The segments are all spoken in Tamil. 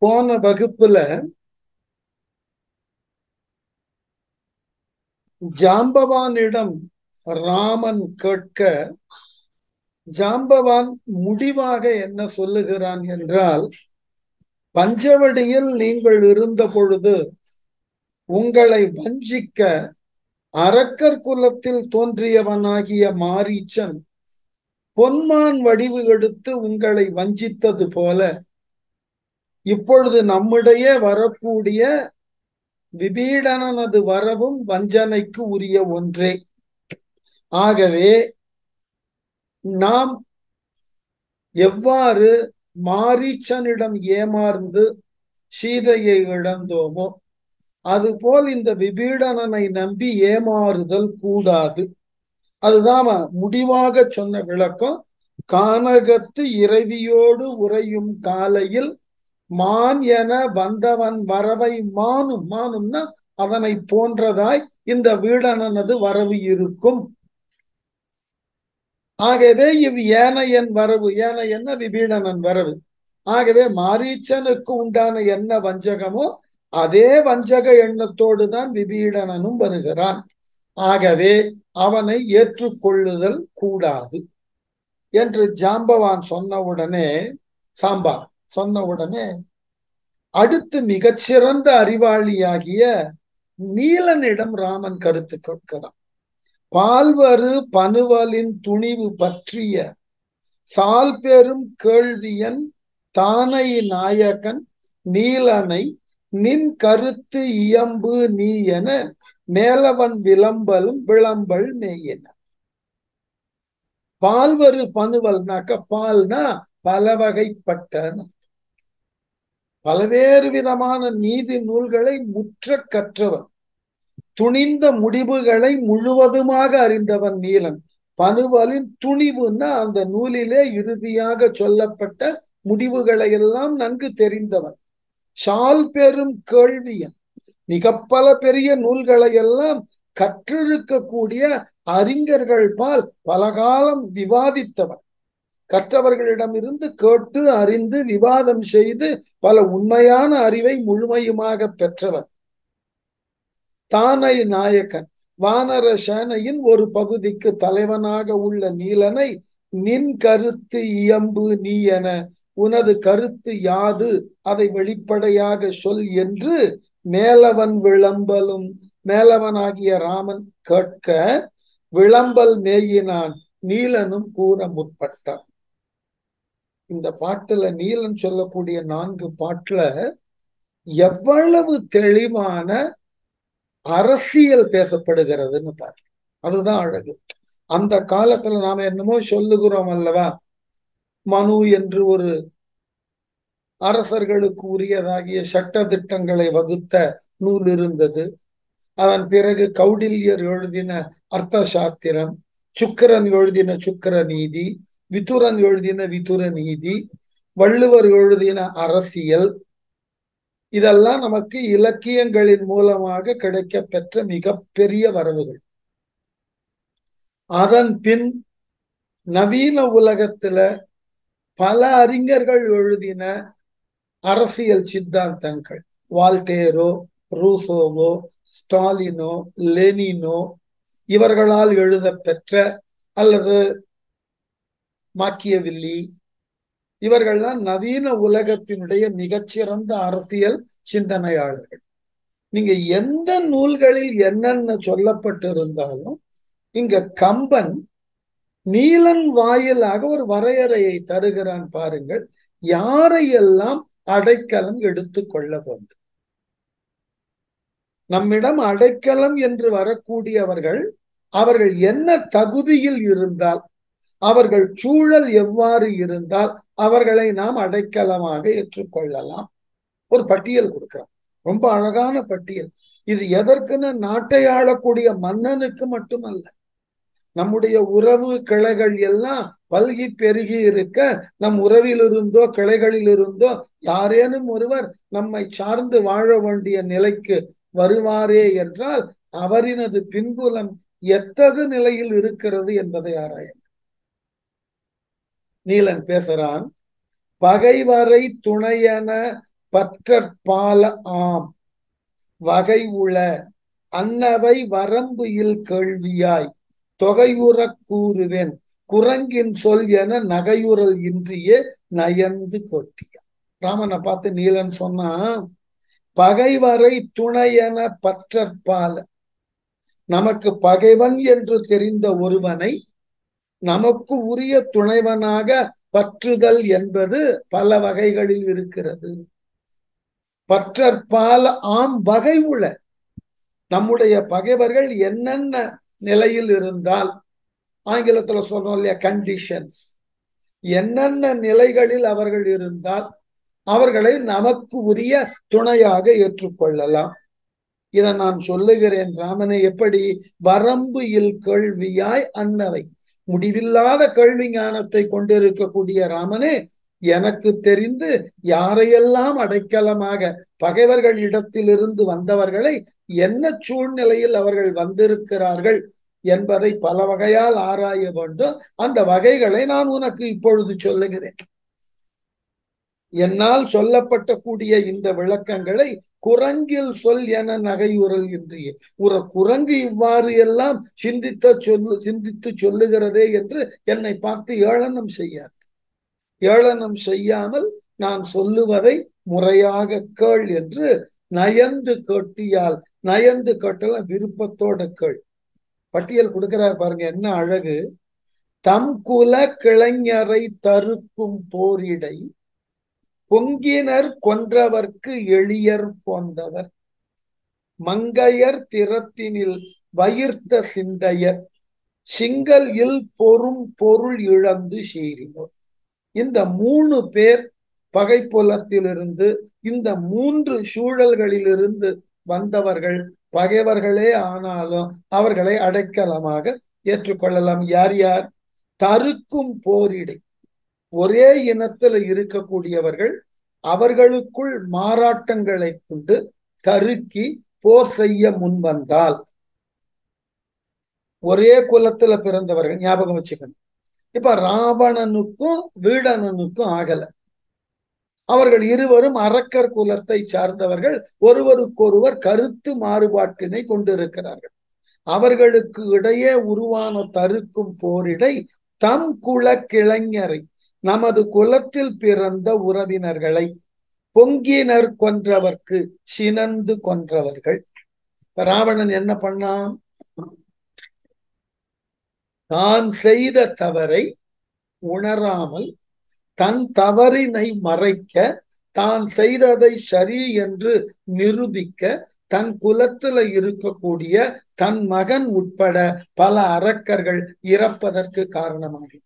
போன வகுப்புல ஜாம்பவானிடம் ராமன் கேட்க ஜாம்பவான் முடிவாக என்ன சொல்லுகிறான் என்றால் பஞ்சவடியில் நீங்கள் இருந்த பொழுது உங்களை வஞ்சிக்க அரக்கர் குலத்தில் தோன்றியவனாகிய மாரீச்சன் பொன்மான் வடிவு எடுத்து உங்களை வஞ்சித்தது போல இப்பொழுது நம்மிடையே வரக்கூடிய விபீடனனது வரவும் வஞ்சனைக்கு உரிய ஒன்றே ஆகவே நாம் எவ்வாறு மாரீச்சனிடம் ஏமாந்து சீதையை இழந்தோமோ அதுபோல் இந்த விபீடனனை நம்பி ஏமாறுதல் கூடாது அதுதான் முடிவாக சொன்ன விளக்கம் கானகத்து இறைவியோடு உறையும் காலையில் மான் என வந்தவன் வரவை மானும் மானும்னா அவனை போன்றதாய் இந்த வீடனனது வரவு இருக்கும் ஆகவே இவ் ஏனையன் வரவு ஏனையன்ன விபீடனன் வரவு ஆகவே மாரீச்சனுக்கு உண்டான என்ன வஞ்சகமோ அதே வஞ்சக எண்ணத்தோடு தான் விபீடனனும் வருகிறான் ஆகவே அவனை ஏற்றுக்கொள்ளுதல் கூடாது என்று ஜாம்பவான் சொன்ன உடனே சாம்பா சொன்ன உடனே அடுத்து மிகச்சிறந்த அறிவாளியாகிய நீலனிடம் ராமன் கருத்து கேட்கிறான் பால்வரு பனுவலின் துணிவு பற்றிய சால் பெரும் கேள்வியன் தானை நாயகன் நீலனை நின் கருத்து இயம்பு நீ என மேலவன் விளம்பலும் விளம்பல் மேயின பால்வரு பனுவல்னாக்க பால்னா பல வகைப்பட்ட பல்வேறு விதமான நீதி நூல்களை முற்ற கற்றவன் துணிந்த முடிவுகளை முழுவதுமாக அறிந்தவன் நீலன் பனுவலின் துணிவுன்னா அந்த நூலிலே இறுதியாக சொல்லப்பட்ட முடிவுகளை எல்லாம் நன்கு தெரிந்தவன் ஷால் பெரும் கேள்வியன் மிக பல பெரிய நூல்களை எல்லாம் கற்றிருக்கக்கூடிய அறிஞர்கள் பால் பலகாலம் விவாதித்தவன் கற்றவர்களிடமிருந்து கேட்டு அறிந்து விவாதம் செய்து பல உண்மையான அறிவை முழுமையுமாக பெற்றவன் தானை நாயக்கன் வானர சேனையின் ஒரு பகுதிக்கு தலைவனாக உள்ள நீலனை நின் கருத்து இயம்பு நீ என உனது கருத்து யாது அதை வெளிப்படையாக சொல் என்று மேலவன் விளம்பலும் மேலவனாகிய ராமன் கேட்க விளம்பல் மேயினான் நீலனும் கூற முற்பட்டான் இந்த பாட்டுல நீலன் சொல்லக்கூடிய நான்கு பாட்டுல எவ்வளவு தெளிவான அரசியல் பேசப்படுகிறதுன்னு பாரு அதுதான் அழகு அந்த காலத்துல நாம என்னமோ சொல்லுகிறோம் அல்லவா மனு என்று ஒரு அரசர்களுக்கு உரியதாகிய சட்ட திட்டங்களை வகுத்த நூல் இருந்தது அதன் பிறகு கௌடில்யர் எழுதின அர்த்த சாஸ்திரம் சுக்கரன் எழுதின சுக்கர நீதி விதுரன் எழுதின விதுர நீதி வள்ளுவர் எழுதின அரசியல் இதெல்லாம் நமக்கு இலக்கியங்களின் மூலமாக கிடைக்க பெற்ற மிக பெரிய வரவுகள் அதன் பின் நவீன உலகத்துல பல அறிஞர்கள் எழுதின அரசியல் சித்தாந்தங்கள் வால்டேரோ ரூசோவோ ஸ்டாலினோ லெனினோ இவர்களால் எழுத பெற்ற அல்லது மாக்கியவில்லி இவர்கள்லாம் நவீன உலகத்தினுடைய மிகச்சிறந்த அரசியல் சிந்தனையாளர்கள் நீங்க எந்த நூல்களில் என்னென்ன சொல்லப்பட்டிருந்தாலும் இங்க கம்பன் நீலன் வாயிலாக ஒரு வரையறையை தருகிறான் பாருங்கள் யாரையெல்லாம் அடைக்கலம் எடுத்து கொள்ள வேண்டும் நம்மிடம் அடைக்கலம் என்று வரக்கூடியவர்கள் அவர்கள் என்ன தகுதியில் இருந்தால் அவர்கள் சூழல் எவ்வாறு இருந்தால் அவர்களை நாம் அடைக்கலமாக ஏற்றுக்கொள்ளலாம் ஒரு பட்டியல் கொடுக்கிறோம் ரொம்ப அழகான பட்டியல் இது எதற்குன்னு நாட்டை ஆளக்கூடிய மன்னனுக்கு மட்டுமல்ல நம்முடைய உறவு கிளைகள் எல்லாம் பல்கி பெருகி இருக்க நம் உறவில் இருந்தோ கிளைகளில் இருந்தோ யாரேனும் ஒருவர் நம்மை சார்ந்து வாழ வேண்டிய நிலைக்கு வருவாரே என்றால் அவரினது பின்புலம் எத்தகு நிலையில் இருக்கிறது என்பதை ஆராய நீலன் பேசுறான் பகைவரை துணையென பற்றற்பால ஆம் வகை உள அன்னவை வரம்பு இல் கேள்வியாய் தொகையுறக் கூறுவேன் குரங்கின் சொல் என நகையுறல் இன்றியே நயந்து கொட்டிய ராமனை பார்த்து நீலன் சொன்னா பகைவரை துணையென பற்றற்பால நமக்கு பகைவன் என்று தெரிந்த ஒருவனை நமக்கு உரிய துணைவனாக பற்றுதல் என்பது பல வகைகளில் இருக்கிறது பற்றற்பால ஆம் வகை உள நம்முடைய பகைவர்கள் என்னென்ன நிலையில் இருந்தால் ஆங்கிலத்துல சொல்றோம் இல்லையா கண்டிஷன்ஸ் என்னென்ன நிலைகளில் அவர்கள் இருந்தால் அவர்களை நமக்கு உரிய துணையாக ஏற்றுக்கொள்ளலாம் இதை நான் சொல்லுகிறேன் ராமனை எப்படி வரம்பு இல் கேள்வியாய் அன்னவை முடிவில்லாத கேள்வி ஞானத்தை கொண்டிருக்கக்கூடிய ராமனே எனக்கு தெரிந்து யாரையெல்லாம் அடைக்கலமாக பகைவர்கள் இடத்திலிருந்து வந்தவர்களை என்ன சூழ்நிலையில் அவர்கள் வந்திருக்கிறார்கள் என்பதை பல வகையால் ஆராய வேண்டும் அந்த வகைகளை நான் உனக்கு இப்பொழுது சொல்லுகிறேன் என்னால் சொல்லப்பட்ட கூடிய இந்த விளக்கங்களை குரங்கில் சொல் என நகையுறல் இன்றிய ஒரு குரங்கு இவ்வாறு எல்லாம் சிந்தித்த சொல்லு சிந்தித்து சொல்லுகிறதே என்று என்னை பார்த்து ஏளனம் செய்யாது ஏளனம் செய்யாமல் நான் சொல்லுவதை முறையாக கேள் என்று நயந்து கேட்டியால் நயந்து கேட்டல விருப்பத்தோட கேள் பட்டியல் கொடுக்கிறார் பாருங்க என்ன அழகு தம் குல கிளைஞரை தருக்கும் போரிடை பொங்கினர் கொன்றவர்க்கு எளியர் போந்தவர் மங்கையர் திறத்தினில் வயிர்த்த சிந்தையர் சிங்கல் இல் பொறும் பொருள் இழந்து சீறினோர் இந்த மூணு பேர் பகைப்புலத்திலிருந்து இந்த மூன்று சூழல்களிலிருந்து வந்தவர்கள் பகைவர்களே ஆனாலும் அவர்களை அடைக்கலமாக ஏற்றுக்கொள்ளலாம் யார் யார் தருக்கும் போரிடை ஒரே இனத்துல இருக்கக்கூடியவர்கள் அவர்களுக்குள் மாறாட்டங்களை கொண்டு கருக்கி போர் செய்ய முன்வந்தால் ஒரே குலத்துல பிறந்தவர்கள் ஞாபகம் வச்சுக்கணும் இப்ப ராவணனுக்கும் வீடணனுக்கும் ஆகல அவர்கள் இருவரும் அரக்கர் குலத்தை சார்ந்தவர்கள் ஒருவருக்கொருவர் கருத்து மாறுபாட்டினை கொண்டிருக்கிறார்கள் அவர்களுக்கு இடையே உருவான தருக்கும் போரிடை தம் குல கிளைஞரை நமது குலத்தில் பிறந்த உறவினர்களை பொங்கினர் கொன்றவர்க்கு சினந்து கொன்றவர்கள் ராவணன் என்ன பண்ணான் தான் செய்த தவறை உணராமல் தன் தவறினை மறைக்க தான் செய்ததை சரி என்று நிரூபிக்க தன் குலத்துல இருக்கக்கூடிய தன் மகன் உட்பட பல அரக்கர்கள் இறப்பதற்கு காரணமாகும்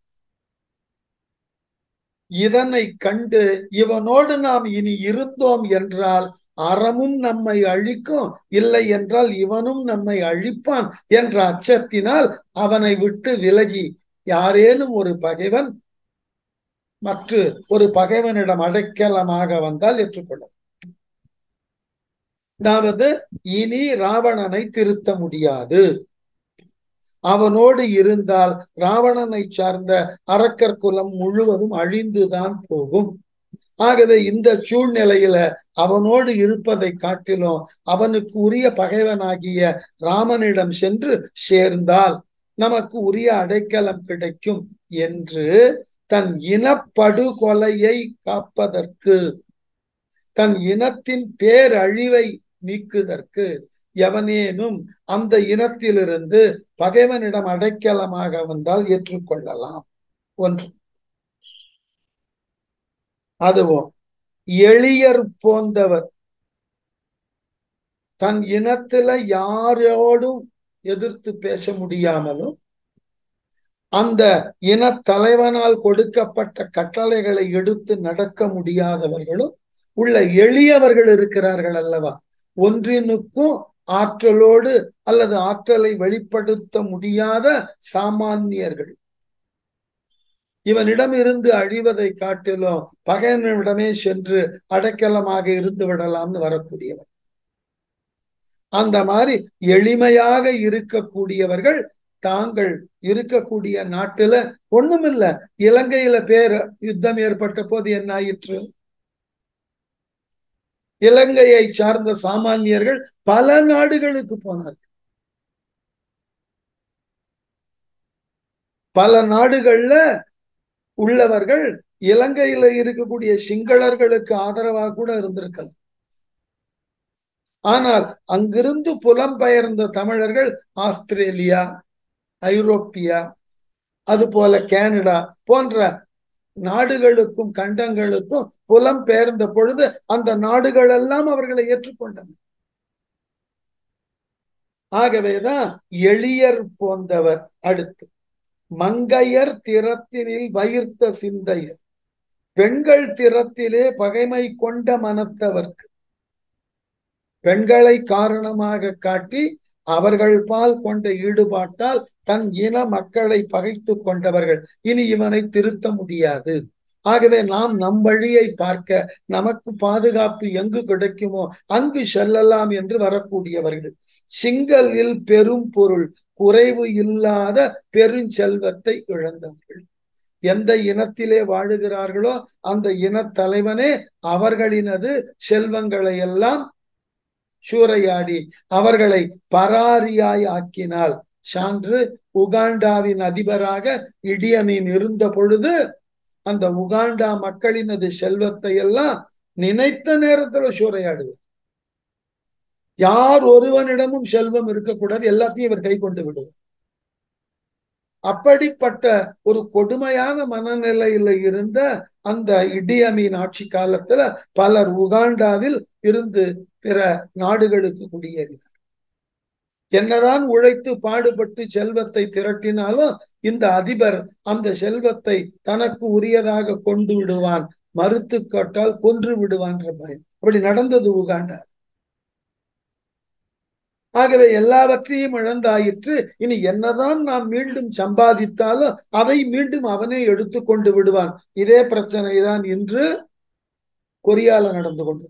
இதனை கண்டு இவனோடு நாம் இனி இருந்தோம் என்றால் அறமும் நம்மை அழிக்கும் இல்லை என்றால் இவனும் நம்மை அழிப்பான் என்ற அச்சத்தினால் அவனை விட்டு விலகி யாரேனும் ஒரு பகைவன் மற்ற ஒரு பகைவனிடம் அடைக்கலமாக வந்தால் ஏற்றுக்கொள்ளும் அதாவது இனி ராவணனை திருத்த முடியாது அவனோடு இருந்தால் ராவணனை சார்ந்த அரக்கர் குலம் முழுவதும் அழிந்துதான் போகும் ஆகவே இந்த சூழ்நிலையில அவனோடு இருப்பதை காட்டிலும் அவனுக்கு உரிய பகைவனாகிய ராமனிடம் சென்று சேர்ந்தால் நமக்கு உரிய அடைக்கலம் கிடைக்கும் என்று தன் இனப்படுகொலையை காப்பதற்கு தன் இனத்தின் பேரழிவை நீக்குதற்கு எவனேனும் அந்த இனத்திலிருந்து பகைவனிடம் அடைக்கலமாக வந்தால் ஏற்றுக்கொள்ளலாம் ஒன்று அதுவும் எளியர் போந்தவர் தன் இனத்துல யாரோடும் எதிர்த்து பேச முடியாமலும் அந்த இன தலைவனால் கொடுக்கப்பட்ட கட்டளைகளை எடுத்து நடக்க முடியாதவர்களும் உள்ள எளியவர்கள் இருக்கிறார்கள் அல்லவா ஒன்றினுக்கும் ஆற்றலோடு அல்லது ஆற்றலை வெளிப்படுத்த முடியாத சாமானியர்கள் இவனிடம் இருந்து அழிவதை காட்டிலும் பகைவனிடமே சென்று அடைக்கலமாக இருந்து விடலாம்னு வரக்கூடியவர் அந்த மாதிரி எளிமையாக இருக்கக்கூடியவர்கள் தாங்கள் இருக்கக்கூடிய நாட்டுல ஒண்ணுமில்ல இலங்கையில பேர் யுத்தம் ஏற்பட்ட போது என்ன ஆயிற்று இலங்கையை சார்ந்த சாமானியர்கள் பல நாடுகளுக்கு போனார்கள் பல நாடுகள்ல உள்ளவர்கள் இலங்கையில இருக்கக்கூடிய சிங்களர்களுக்கு ஆதரவாக கூட இருந்திருக்கலாம் ஆனால் அங்கிருந்து புலம்பெயர்ந்த தமிழர்கள் ஆஸ்திரேலியா ஐரோப்பியா அது போல கனடா போன்ற நாடுகளுக்கும் கண்டங்களுக்கும் புலம் பெயர்ந்த பொழுது அந்த நாடுகள் எல்லாம் அவர்களை ஏற்றுக்கொண்டன ஆகவேதான் எளியர் போன்றவர் அடுத்து மங்கையர் திறத்தினில் வயிர்த்த சிந்தையர் பெண்கள் திறத்திலே பகைமை கொண்ட மனத்தவர்க்கு பெண்களை காரணமாக காட்டி அவர்கள் பால் கொண்ட ஈடுபாட்டால் தன் இன மக்களை பகைத்து கொண்டவர்கள் இனி இவனை திருத்த முடியாது ஆகவே நாம் நம் வழியை பார்க்க நமக்கு பாதுகாப்பு எங்கு கிடைக்குமோ அங்கு செல்லலாம் என்று வரக்கூடியவர்கள் சிங்கலில் பெரும் பொருள் குறைவு இல்லாத பெருஞ்செல்வத்தை இழந்தவர்கள் எந்த இனத்திலே வாழுகிறார்களோ அந்த இனத் தலைவனே அவர்களினது செல்வங்களை எல்லாம் சூறையாடி அவர்களை பராரியாய் ஆக்கினால் சான்று உகாண்டாவின் அதிபராக இடியமீன் இருந்த பொழுது அந்த உகாண்டா மக்களினது செல்வத்தை எல்லாம் நினைத்த நேரத்துல சூறையாடுவார் யார் ஒருவனிடமும் செல்வம் இருக்கக்கூடாது எல்லாத்தையும் இவர் கை கொண்டு விடுவார் அப்படிப்பட்ட ஒரு கொடுமையான மனநிலையில இருந்த அந்த இடியமீன் ஆட்சி காலத்துல பலர் உகாண்டாவில் இருந்து பிற நாடுகளுக்கு குடியேறினார் என்னதான் உழைத்து பாடுபட்டு செல்வத்தை திரட்டினாலும் இந்த அதிபர் அந்த செல்வத்தை தனக்கு உரியதாக கொண்டு விடுவான் மறுத்து காட்டால் கொன்று விடுவான்ற பயம் அப்படி நடந்தது உகாண்டா ஆகவே எல்லாவற்றையும் இழந்தாயிற்று இனி என்னதான் நாம் மீண்டும் சம்பாதித்தாலும் அதை மீண்டும் அவனே எடுத்து கொண்டு விடுவான் இதே பிரச்சனை தான் இன்று கொரியால நடந்து கொண்டு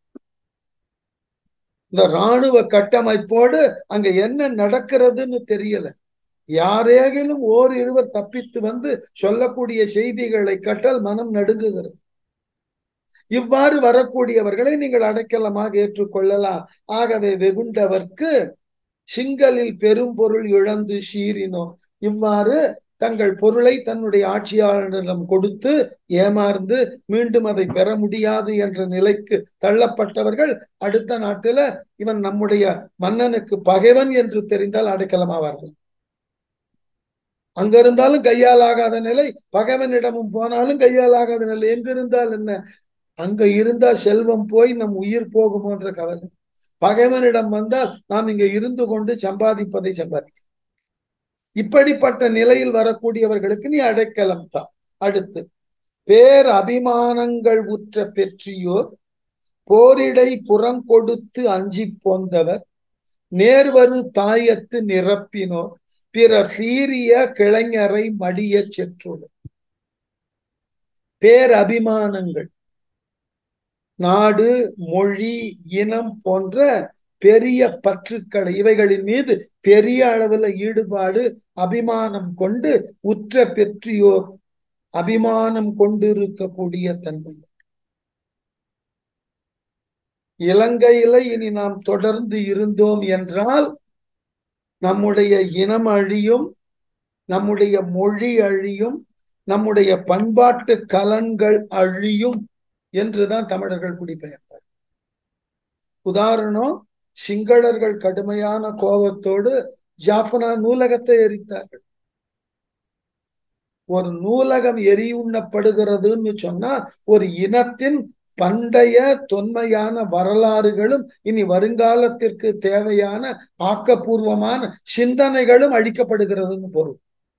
இந்த ராணுவ கட்டமைப்போடு அங்க என்ன நடக்கிறதுன்னு தெரியல யாரேகிலும் ஓர் இருவர் தப்பித்து வந்து சொல்லக்கூடிய செய்திகளை கட்டால் மனம் நடுங்குகிறது இவ்வாறு வரக்கூடியவர்களை நீங்கள் அடைக்கலமாக ஏற்றுக்கொள்ளலாம் ஆகவே வெகுண்டவர்க்கு சிங்களில் பெரும் பொருள் இழந்து சீரினோ இவ்வாறு தங்கள் பொருளை தன்னுடைய ஆட்சியாளரிடம் கொடுத்து ஏமாந்து மீண்டும் அதை பெற முடியாது என்ற நிலைக்கு தள்ளப்பட்டவர்கள் அடுத்த நாட்டுல இவன் நம்முடைய மன்னனுக்கு பகைவன் என்று தெரிந்தால் அடைக்கலமாவார்கள் அங்க இருந்தாலும் கையால் ஆகாத நிலை பகைவனிடமும் போனாலும் கையால் ஆகாத நிலை எங்கிருந்தால் என்ன அங்க இருந்தா செல்வம் போய் நம் உயிர் போகுமோன்ற கவலை பகைவனிடம் வந்தால் நாம் இங்க இருந்து கொண்டு சம்பாதிப்பதை சம்பாதிக்க இப்படிப்பட்ட நிலையில் வரக்கூடியவர்களுக்கு நீ அடைக்கலம் தான் அடுத்து பேர் அபிமானங்கள் உற்ற பெற்றியோர் போரிடை புறங்கொடுத்து அஞ்சி போந்தவர் நேர்வரு தாயத்து நிரப்பினோர் பிறர் சீரிய கிளைஞரை மடிய செற்றுள்ள பேரபிமானங்கள் நாடு மொழி இனம் போன்ற பெரிய பற்றுக்களை இவைகளின் மீது பெரிய அளவில் ஈடுபாடு அபிமானம் கொண்டு உற்ற பெற்றியோர் அபிமானம் கொண்டிருக்கக்கூடிய தன்மை இலங்கையில இனி நாம் தொடர்ந்து இருந்தோம் என்றால் நம்முடைய இனம் அழியும் நம்முடைய மொழி அழியும் நம்முடைய பண்பாட்டு கலன்கள் அழியும் என்றுதான் தமிழர்கள் குடிபெயர்ந்தார் உதாரணம் சிங்களர்கள் கடுமையான கோபத்தோடு ஜாஃபனா நூலகத்தை எரித்தார்கள் ஒரு நூலகம் எரியுண்ணப்படுகிறதுன்னு சொன்னா ஒரு இனத்தின் பண்டைய தொன்மையான வரலாறுகளும் இனி வருங்காலத்திற்கு தேவையான ஆக்கப்பூர்வமான சிந்தனைகளும் அழிக்கப்படுகிறதுன்னு பொருள்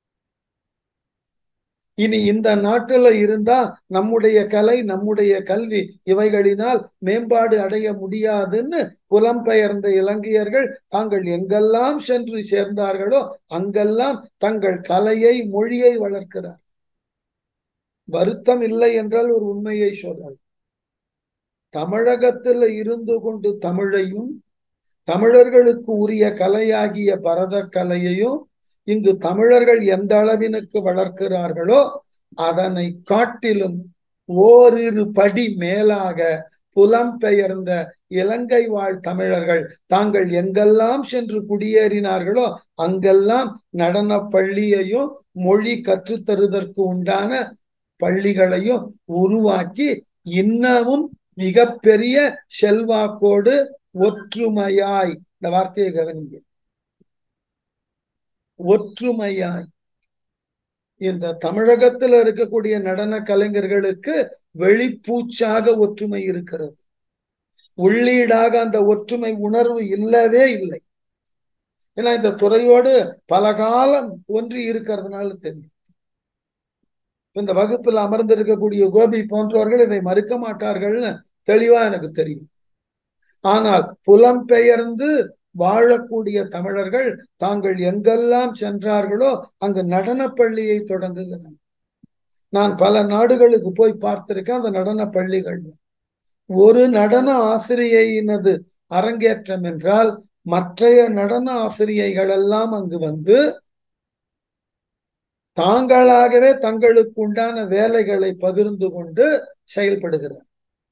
இனி இந்த நாட்டுல இருந்தா நம்முடைய கலை நம்முடைய கல்வி இவைகளினால் மேம்பாடு அடைய முடியாதுன்னு புலம்பெயர்ந்த இலங்கையர்கள் தாங்கள் எங்கெல்லாம் சென்று சேர்ந்தார்களோ அங்கெல்லாம் தங்கள் கலையை மொழியை வளர்க்கிறார் வருத்தம் இல்லை என்றால் ஒரு உண்மையை சொல்றார் தமிழகத்துல இருந்து கொண்டு தமிழையும் தமிழர்களுக்கு உரிய கலையாகிய பரத கலையையும் இங்கு தமிழர்கள் எந்த அளவினுக்கு வளர்க்கிறார்களோ அதனை காட்டிலும் ஓரிரு படி மேலாக புலம்பெயர்ந்த இலங்கை வாழ் தமிழர்கள் தாங்கள் எங்கெல்லாம் சென்று குடியேறினார்களோ அங்கெல்லாம் நடன பள்ளியையும் மொழி கற்றுத்தருவதற்கு உண்டான பள்ளிகளையும் உருவாக்கி இன்னமும் மிகப்பெரிய செல்வாக்கோடு ஒற்றுமையாய் இந்த வார்த்தையை கவனிங்க ஒற்றுமையாய் இந்த தமிழகத்துல இருக்கக்கூடிய நடன கலைஞர்களுக்கு வெளிப்பூச்சாக ஒற்றுமை இருக்கிறது உள்ளீடாக அந்த ஒற்றுமை உணர்வு இல்லவே இல்லை ஏன்னா இந்த துறையோடு பல காலம் ஒன்றி இருக்கிறதுனால தெரியும் இந்த வகுப்பில் அமர்ந்திருக்கக்கூடிய கோபி போன்றவர்கள் இதை மறுக்க மாட்டார்கள்னு தெளிவா எனக்கு தெரியும் ஆனால் புலம்பெயர்ந்து வாழக்கூடிய தமிழர்கள் தாங்கள் எங்கெல்லாம் சென்றார்களோ அங்கு நடன பள்ளியை தொடங்குகிறார் நான் பல நாடுகளுக்கு போய் பார்த்திருக்கேன் அந்த நடன பள்ளிகள் ஒரு நடன ஆசிரியையினது அரங்கேற்றம் என்றால் மற்றைய நடன ஆசிரியைகள் எல்லாம் அங்கு வந்து தாங்களாகவே தங்களுக்கு உண்டான வேலைகளை பகிர்ந்து கொண்டு செயல்படுகிறார்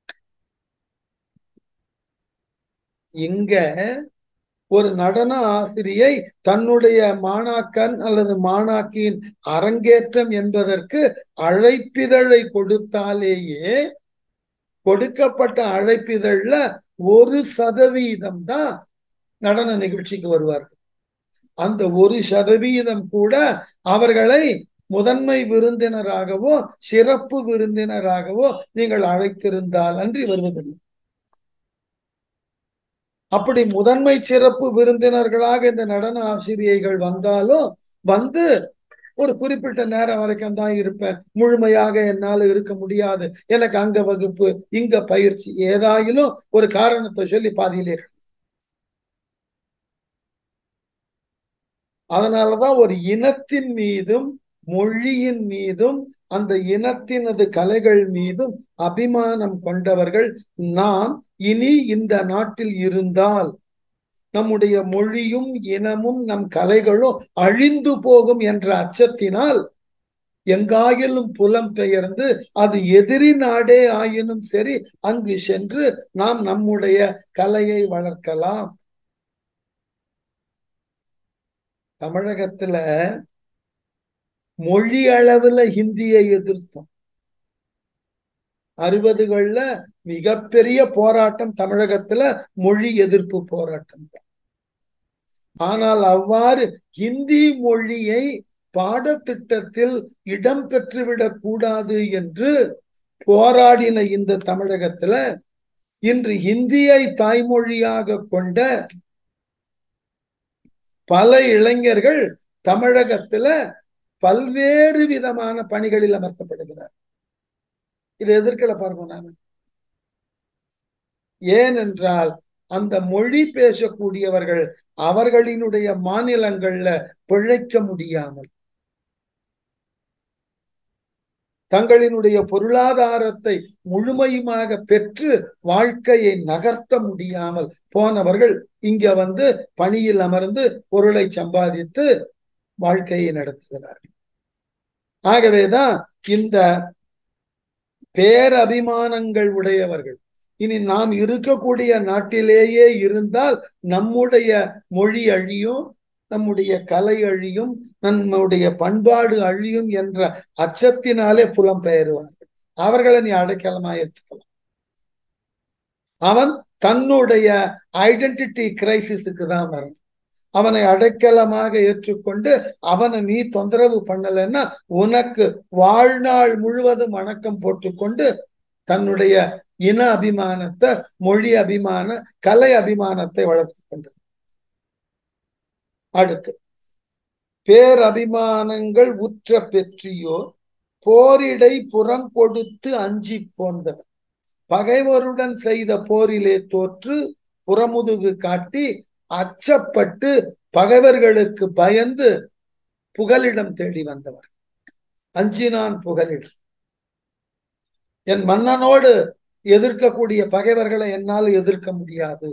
இங்க ஒரு நடன ஆசிரியை தன்னுடைய மாணாக்கன் அல்லது மாணாக்கியின் அரங்கேற்றம் என்பதற்கு அழைப்பிதழை கொடுத்தாலேயே கொடுக்கப்பட்ட அழைப்பிதழ்ல ஒரு சதவீதம் தான் நடன நிகழ்ச்சிக்கு வருவார்கள் அந்த ஒரு சதவீதம் கூட அவர்களை முதன்மை விருந்தினராகவோ சிறப்பு விருந்தினராகவோ நீங்கள் அழைத்திருந்தால் அன்றி வருவதில்லை அப்படி முதன்மை சிறப்பு விருந்தினர்களாக இந்த நடன ஆசிரியைகள் வந்தாலும் வந்து ஒரு குறிப்பிட்ட நேரம் வரைக்கும் தான் இருப்பேன் முழுமையாக என்னால இருக்க முடியாது எனக்கு அங்க வகுப்பு இங்க பயிற்சி ஏதாயிலும் ஒரு காரணத்தை சொல்லி பாதியிலே அதனாலதான் ஒரு இனத்தின் மீதும் மொழியின் மீதும் அந்த இனத்தினது கலைகள் மீதும் அபிமானம் கொண்டவர்கள் நாம் இனி இந்த நாட்டில் இருந்தால் நம்முடைய மொழியும் இனமும் நம் கலைகளும் அழிந்து போகும் என்ற அச்சத்தினால் எங்காயிலும் புலம் பெயர்ந்து அது எதிரி நாடே ஆயினும் சரி அங்கு சென்று நாம் நம்முடைய கலையை வளர்க்கலாம் தமிழகத்துல மொழி அளவுல ஹிந்தியை எதிர்த்தோம் அறுபதுகள்ல மிகப்பெரிய போராட்டம் தமிழகத்துல மொழி எதிர்ப்பு போராட்டம் ஆனால் அவ்வாறு ஹிந்தி மொழியை பாடத்திட்டத்தில் இடம் பெற்றுவிடக் கூடாது என்று போராடின இந்த தமிழகத்துல இன்று ஹிந்தியை தாய்மொழியாக கொண்ட பல இளைஞர்கள் தமிழகத்துல பல்வேறு விதமான பணிகளில் அமர்த்தப்படுகிறார் இதை எதிர்க்கல பாருங்க நாம ஏனென்றால் அந்த மொழி பேசக்கூடியவர்கள் அவர்களினுடைய மாநிலங்கள்ல பிழைக்க முடியாமல் தங்களினுடைய பொருளாதாரத்தை முழுமையுமாக பெற்று வாழ்க்கையை நகர்த்த முடியாமல் போனவர்கள் இங்க வந்து பணியில் அமர்ந்து பொருளை சம்பாதித்து வாழ்க்கையை நடத்துகிறார்கள் ஆகவேதான் இந்த பேரபிமானங்கள் உடையவர்கள் இனி நாம் இருக்கக்கூடிய நாட்டிலேயே இருந்தால் நம்முடைய மொழி அழியும் நம்முடைய கலை அழியும் நம்முடைய பண்பாடு அழியும் என்ற அச்சத்தினாலே புலம் பெயருவார்கள் அவர்களை நீ அடைக்கலமா ஏற்றுக்கலாம் அவன் தன்னுடைய ஐடென்டிட்டி கிரைசிஸுக்கு தான் வரும் அவனை அடைக்கலமாக ஏற்றுக்கொண்டு அவனை நீ தொந்தரவு பண்ணலைன்னா உனக்கு வாழ்நாள் முழுவதும் வணக்கம் போட்டுக்கொண்டு தன்னுடைய இன அபிமானத்தை மொழி அபிமான கலை அபிமானத்தை வளர்த்து கொண்டது அடுத்து பேரபிமானங்கள் உற்ற பெற்றியோர் போரிடை புறம் கொடுத்து அஞ்சி போந்தவர் பகைவருடன் செய்த போரிலே தோற்று புறமுதுகு காட்டி அச்சப்பட்டு பகைவர்களுக்கு பயந்து புகலிடம் தேடி வந்தவர் அஞ்சினான் புகலிடம் என் மன்னனோடு எதிர்க்கக்கூடிய பகைவர்களை என்னால் எதிர்க்க முடியாது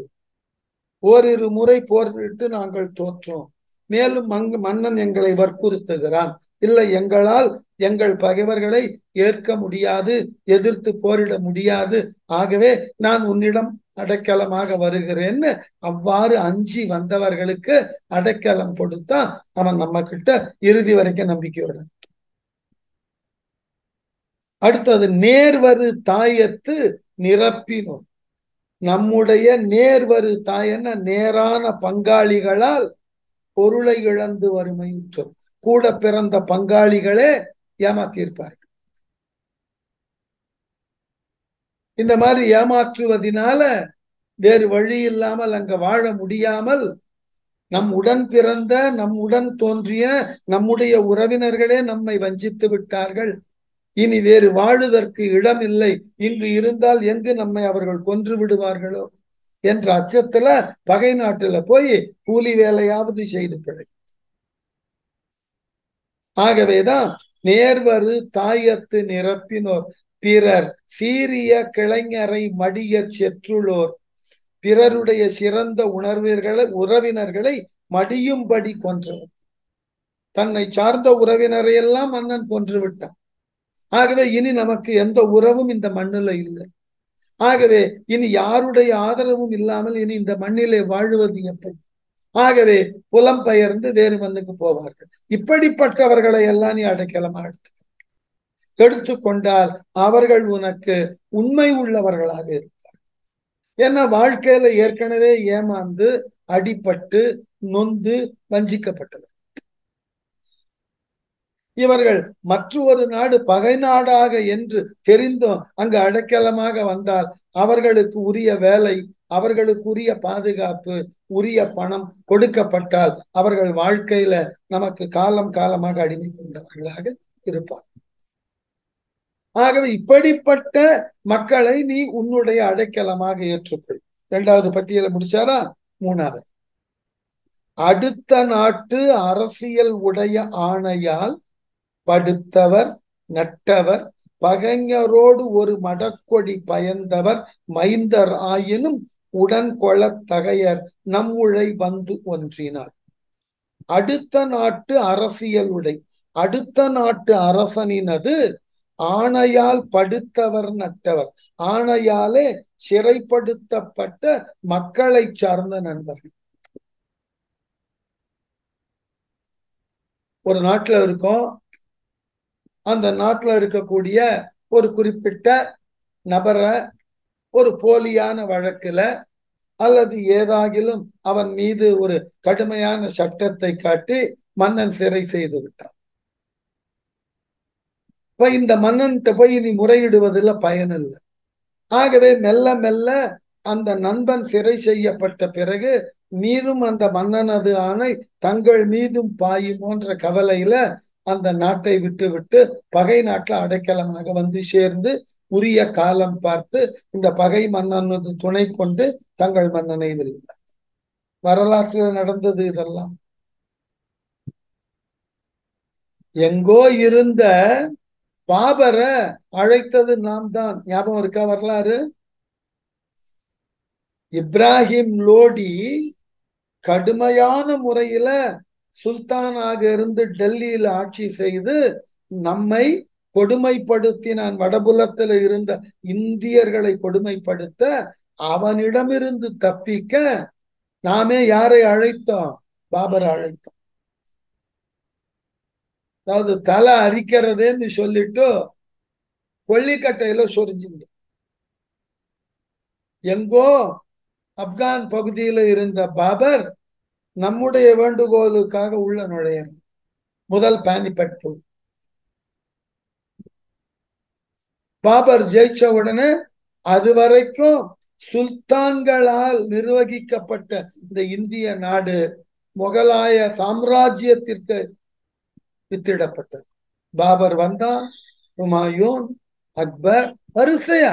ஓரிரு முறை போரிட்டு நாங்கள் தோற்றோம் மேலும் அங்கு மன்னன் எங்களை வற்புறுத்துகிறான் இல்லை எங்களால் எங்கள் பகைவர்களை ஏற்க முடியாது எதிர்த்து போரிட முடியாது ஆகவே நான் உன்னிடம் அடைக்கலமாக வருகிறேன்னு அவ்வாறு அஞ்சி வந்தவர்களுக்கு அடைக்கலம் கொடுத்தா அவன் நம்ம கிட்ட இறுதி வரைக்கும் நம்பிக்கையோட அடுத்தது நேர்வரு தாயத்து நிரப்பினோம் நம்முடைய நேர்வரு தாயன நேரான பங்காளிகளால் பொருளை இழந்து வறுமையுற்றோம் கூட பிறந்த பங்காளிகளே ஏமாத்தியிருப்பார்கள் இந்த மாதிரி ஏமாற்றுவதனால வேறு வழி இல்லாமல் அங்க வாழ முடியாமல் நம் உடன் பிறந்த நம் உடன் தோன்றிய நம்முடைய உறவினர்களே நம்மை வஞ்சித்து விட்டார்கள் இனி வேறு வாழுதற்கு இடம் இல்லை இங்கு இருந்தால் எங்கு நம்மை அவர்கள் கொன்று விடுவார்களோ என்ற அச்சத்துல பகை நாட்டுல போய் கூலி வேலையாவது செய்து பிழை ஆகவேதான் நேர்வரு தாயத்து நிரப்பினோர் பிறர் சீரிய கிளைஞரை மடிய செற்றுளோர் பிறருடைய சிறந்த உணர்வர்களை உறவினர்களை மடியும்படி கொன்றவர் தன்னை சார்ந்த உறவினரை எல்லாம் மன்னன் கொன்று விட்டான் ஆகவே இனி நமக்கு எந்த உறவும் இந்த மண்ணில இல்லை ஆகவே இனி யாருடைய ஆதரவும் இல்லாமல் இனி இந்த மண்ணிலே வாழுவது எப்படி ஆகவே புலம்பெயர்ந்து வேறு மண்ணுக்கு போவார்கள் இப்படிப்பட்டவர்களை எல்லாம் நீ அடைக்கலமா எடுத்து எடுத்துக்கொண்டால் அவர்கள் உனக்கு உண்மை உள்ளவர்களாக இருப்பார்கள் ஏன்னா வாழ்க்கையில ஏற்கனவே ஏமாந்து அடிபட்டு நொந்து வஞ்சிக்கப்பட்டவர் இவர்கள் மற்றொரு நாடு பகை நாடாக என்று தெரிந்தும் அங்கு அடைக்கலமாக வந்தால் அவர்களுக்கு உரிய வேலை அவர்களுக்கு உரிய பாதுகாப்பு உரிய பணம் கொடுக்கப்பட்டால் அவர்கள் வாழ்க்கையில நமக்கு காலம் காலமாக அடிமை கொண்டவர்களாக இருப்பார் ஆகவே இப்படிப்பட்ட மக்களை நீ உன்னுடைய அடைக்கலமாக ஏற்றுக்கொள் இரண்டாவது பட்டியலை முடிச்சாரா மூணாவது அடுத்த நாட்டு அரசியல் உடைய ஆணையால் படுத்தவர் நட்டவர் பகைஞரோடு ஒரு மடக்கொடி பயந்தவர் மைந்தர் ஆயினும் உடன் கொளத் தகையர் நம்முழை வந்து ஒன்றினார் அடுத்த நாட்டு அரசியல் உடை அடுத்த நாட்டு அரசனினது ஆணையால் படுத்தவர் நட்டவர் ஆணையாலே சிறைப்படுத்தப்பட்ட மக்களை சார்ந்த நண்பர்கள் ஒரு நாட்டுல இருக்கோம் அந்த நாட்டுல இருக்கக்கூடிய ஒரு குறிப்பிட்ட நபரை ஒரு போலியான வழக்குல அல்லது ஏதாகிலும் அவன் மீது ஒரு கடுமையான சட்டத்தை காட்டி மன்னன் சிறை செய்து விட்டான் இப்ப இந்த மன்னன்கிட்ட போய் நீ முறையிடுவதில் பயன் இல்லை ஆகவே மெல்ல மெல்ல அந்த நண்பன் சிறை செய்யப்பட்ட பிறகு நீரும் அந்த மன்னனது ஆணை தங்கள் மீதும் பாயுமோன்ற கவலையில அந்த நாட்டை விட்டு விட்டு பகை நாட்டில் அடைக்கலமாக வந்து சேர்ந்து உரிய காலம் பார்த்து இந்த பகை மன்னனது துணை கொண்டு தங்கள் மன்னனை வெல்வார் வரலாற்றில் நடந்தது இதெல்லாம் எங்கோ இருந்த பாபரை அழைத்தது நாம் தான் ஞாபகம் இருக்கா வரலாறு இப்ராஹிம் லோடி கடுமையான முறையில சுல்தானாக இருந்து டெல்லியில ஆட்சி செய்து நம்மை கொடுமைப்படுத்தினான் வடபுலத்துல இருந்த இந்தியர்களை கொடுமைப்படுத்த அவனிடமிருந்து தப்பிக்க நாமே யாரை அழைத்தோம் பாபரை அழைத்தோம் அதாவது தலை அரிக்கிறதுன்னு சொல்லிட்டு கொல்லிக்கட்டையில சொரிஞ்சுங்க எங்கோ ஆப்கான் பகுதியில இருந்த பாபர் நம்முடைய வேண்டுகோளுக்காக உள்ள நுழையணும் முதல் பானிபட் போர் பாபர் ஜெயிச்ச உடனே அது வரைக்கும் சுல்தான்களால் நிர்வகிக்கப்பட்ட இந்த இந்திய நாடு முகலாய சாம்ராஜ்யத்திற்கு வித்திடப்பட்டது பாபர் வந்தா ஹுமாயூன் அக்பர் வரிசையா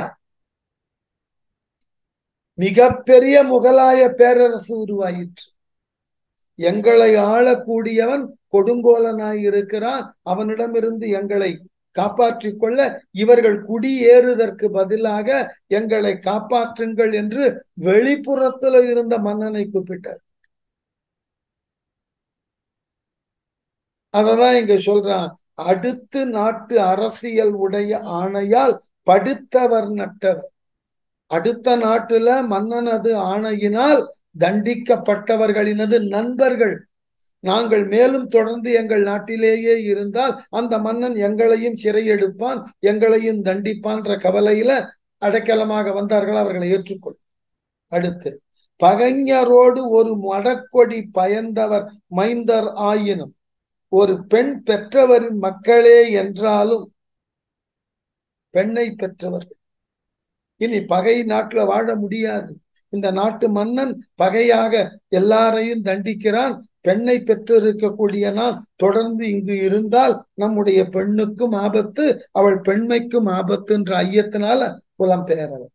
மிகப்பெரிய முகலாய பேரரசு உருவாயிற்று எங்களை ஆளக்கூடியவன் கொடுங்கோலனாய் இருக்கிறான் அவனிடமிருந்து எங்களை காப்பாற்றிக் கொள்ள இவர்கள் குடியேறுவதற்கு பதிலாக எங்களை காப்பாற்றுங்கள் என்று வெளிப்புறத்துல இருந்த மன்னனை கூப்பிட்டார் அததான் இங்க சொல்றான் அடுத்து நாட்டு அரசியல் உடைய ஆணையால் படுத்தவர் நட்டவர் அடுத்த நாட்டுல மன்னனது ஆணையினால் தண்டிக்கப்பட்டவர்களினது நண்பர்கள் நாங்கள் மேலும் தொடர்ந்து எங்கள் நாட்டிலேயே இருந்தால் அந்த மன்னன் எங்களையும் சிறையெடுப்பான் எங்களையும் தண்டிப்பான்ற கவலையில அடைக்கலமாக வந்தார்கள் அவர்களை ஏற்றுக்கொள் அடுத்து பகைஞரோடு ஒரு மடக்கொடி பயந்தவர் மைந்தர் ஆயினும் ஒரு பெண் பெற்றவரின் மக்களே என்றாலும் பெண்ணை பெற்றவர்கள் இனி பகை நாட்டுல வாழ முடியாது இந்த நாட்டு மன்னன் பகையாக எல்லாரையும் தண்டிக்கிறான் பெண்ணை பெற்றிருக்கக்கூடிய நாம் தொடர்ந்து இங்கு இருந்தால் நம்முடைய பெண்ணுக்கும் ஆபத்து அவள் பெண்மைக்கும் ஆபத்துன்ற ஐயத்தினால புலம் பெயரவர்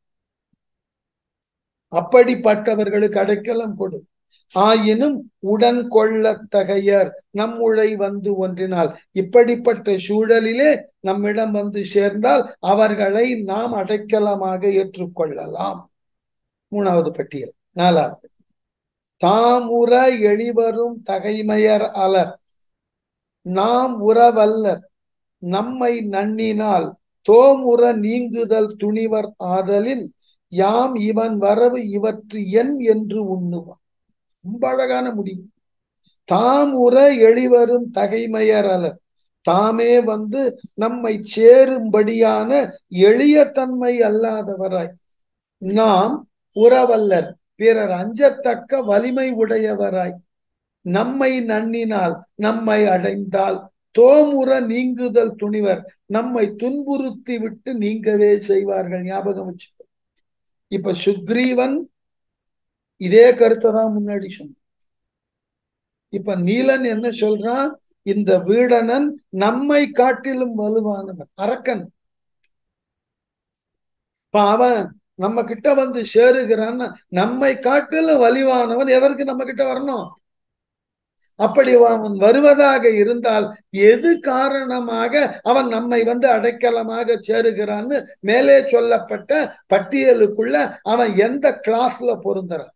அப்படிப்பட்டவர்களுக்கு அடைக்கலம் கொடு ஆயினும் உடன் கொள்ளத்தகையர் நம்முழை வந்து ஒன்றினால் இப்படிப்பட்ட சூழலிலே நம்மிடம் வந்து சேர்ந்தால் அவர்களை நாம் அடைக்கலமாக ஏற்றுக்கொள்ளலாம் மூணாவது பட்டியல் நாலாவது தாமுற எளிவரும் தகைமையர் அலர் நாம் உறவல்லர் நம்மை நன்னினால் தோமுற நீங்குதல் துணிவர் ஆதலின் யாம் இவன் வரவு இவற்று என் என்று உண்ணுவான் ரொம்ப அழகான முடிவு தாம் உற எளிவரும் தகைமையர் அலர் தாமே வந்து நம்மை சேரும்படியான எளிய தன்மை அல்லாதவராய் நாம் உறவல்லர் பிறர் அஞ்சத்தக்க வலிமை உடையவராய் நம்மை நன்னினால் நம்மை அடைந்தால் தோமுற நீங்குதல் துணிவர் நம்மை துன்புறுத்தி விட்டு நீங்கவே செய்வார்கள் ஞாபகம் வச்சு இப்ப சுக்ரீவன் இதே கருத்தை தான் முன்னாடி சொன்ன இப்ப நீலன் என்ன சொல்றான் இந்த வீடனன் நம்மை காட்டிலும் வலுவானவன் அரக்கன் இப்ப அவன் நம்ம கிட்ட வந்து சேருகிறான்னு நம்மை காட்டிலும் வலிவானவன் எதற்கு நம்ம கிட்ட வரணும் அப்படி அவன் வருவதாக இருந்தால் எது காரணமாக அவன் நம்மை வந்து அடைக்கலமாக சேருகிறான்னு மேலே சொல்லப்பட்ட பட்டியலுக்குள்ள அவன் எந்த கிளாஸ்ல பொருந்துறான்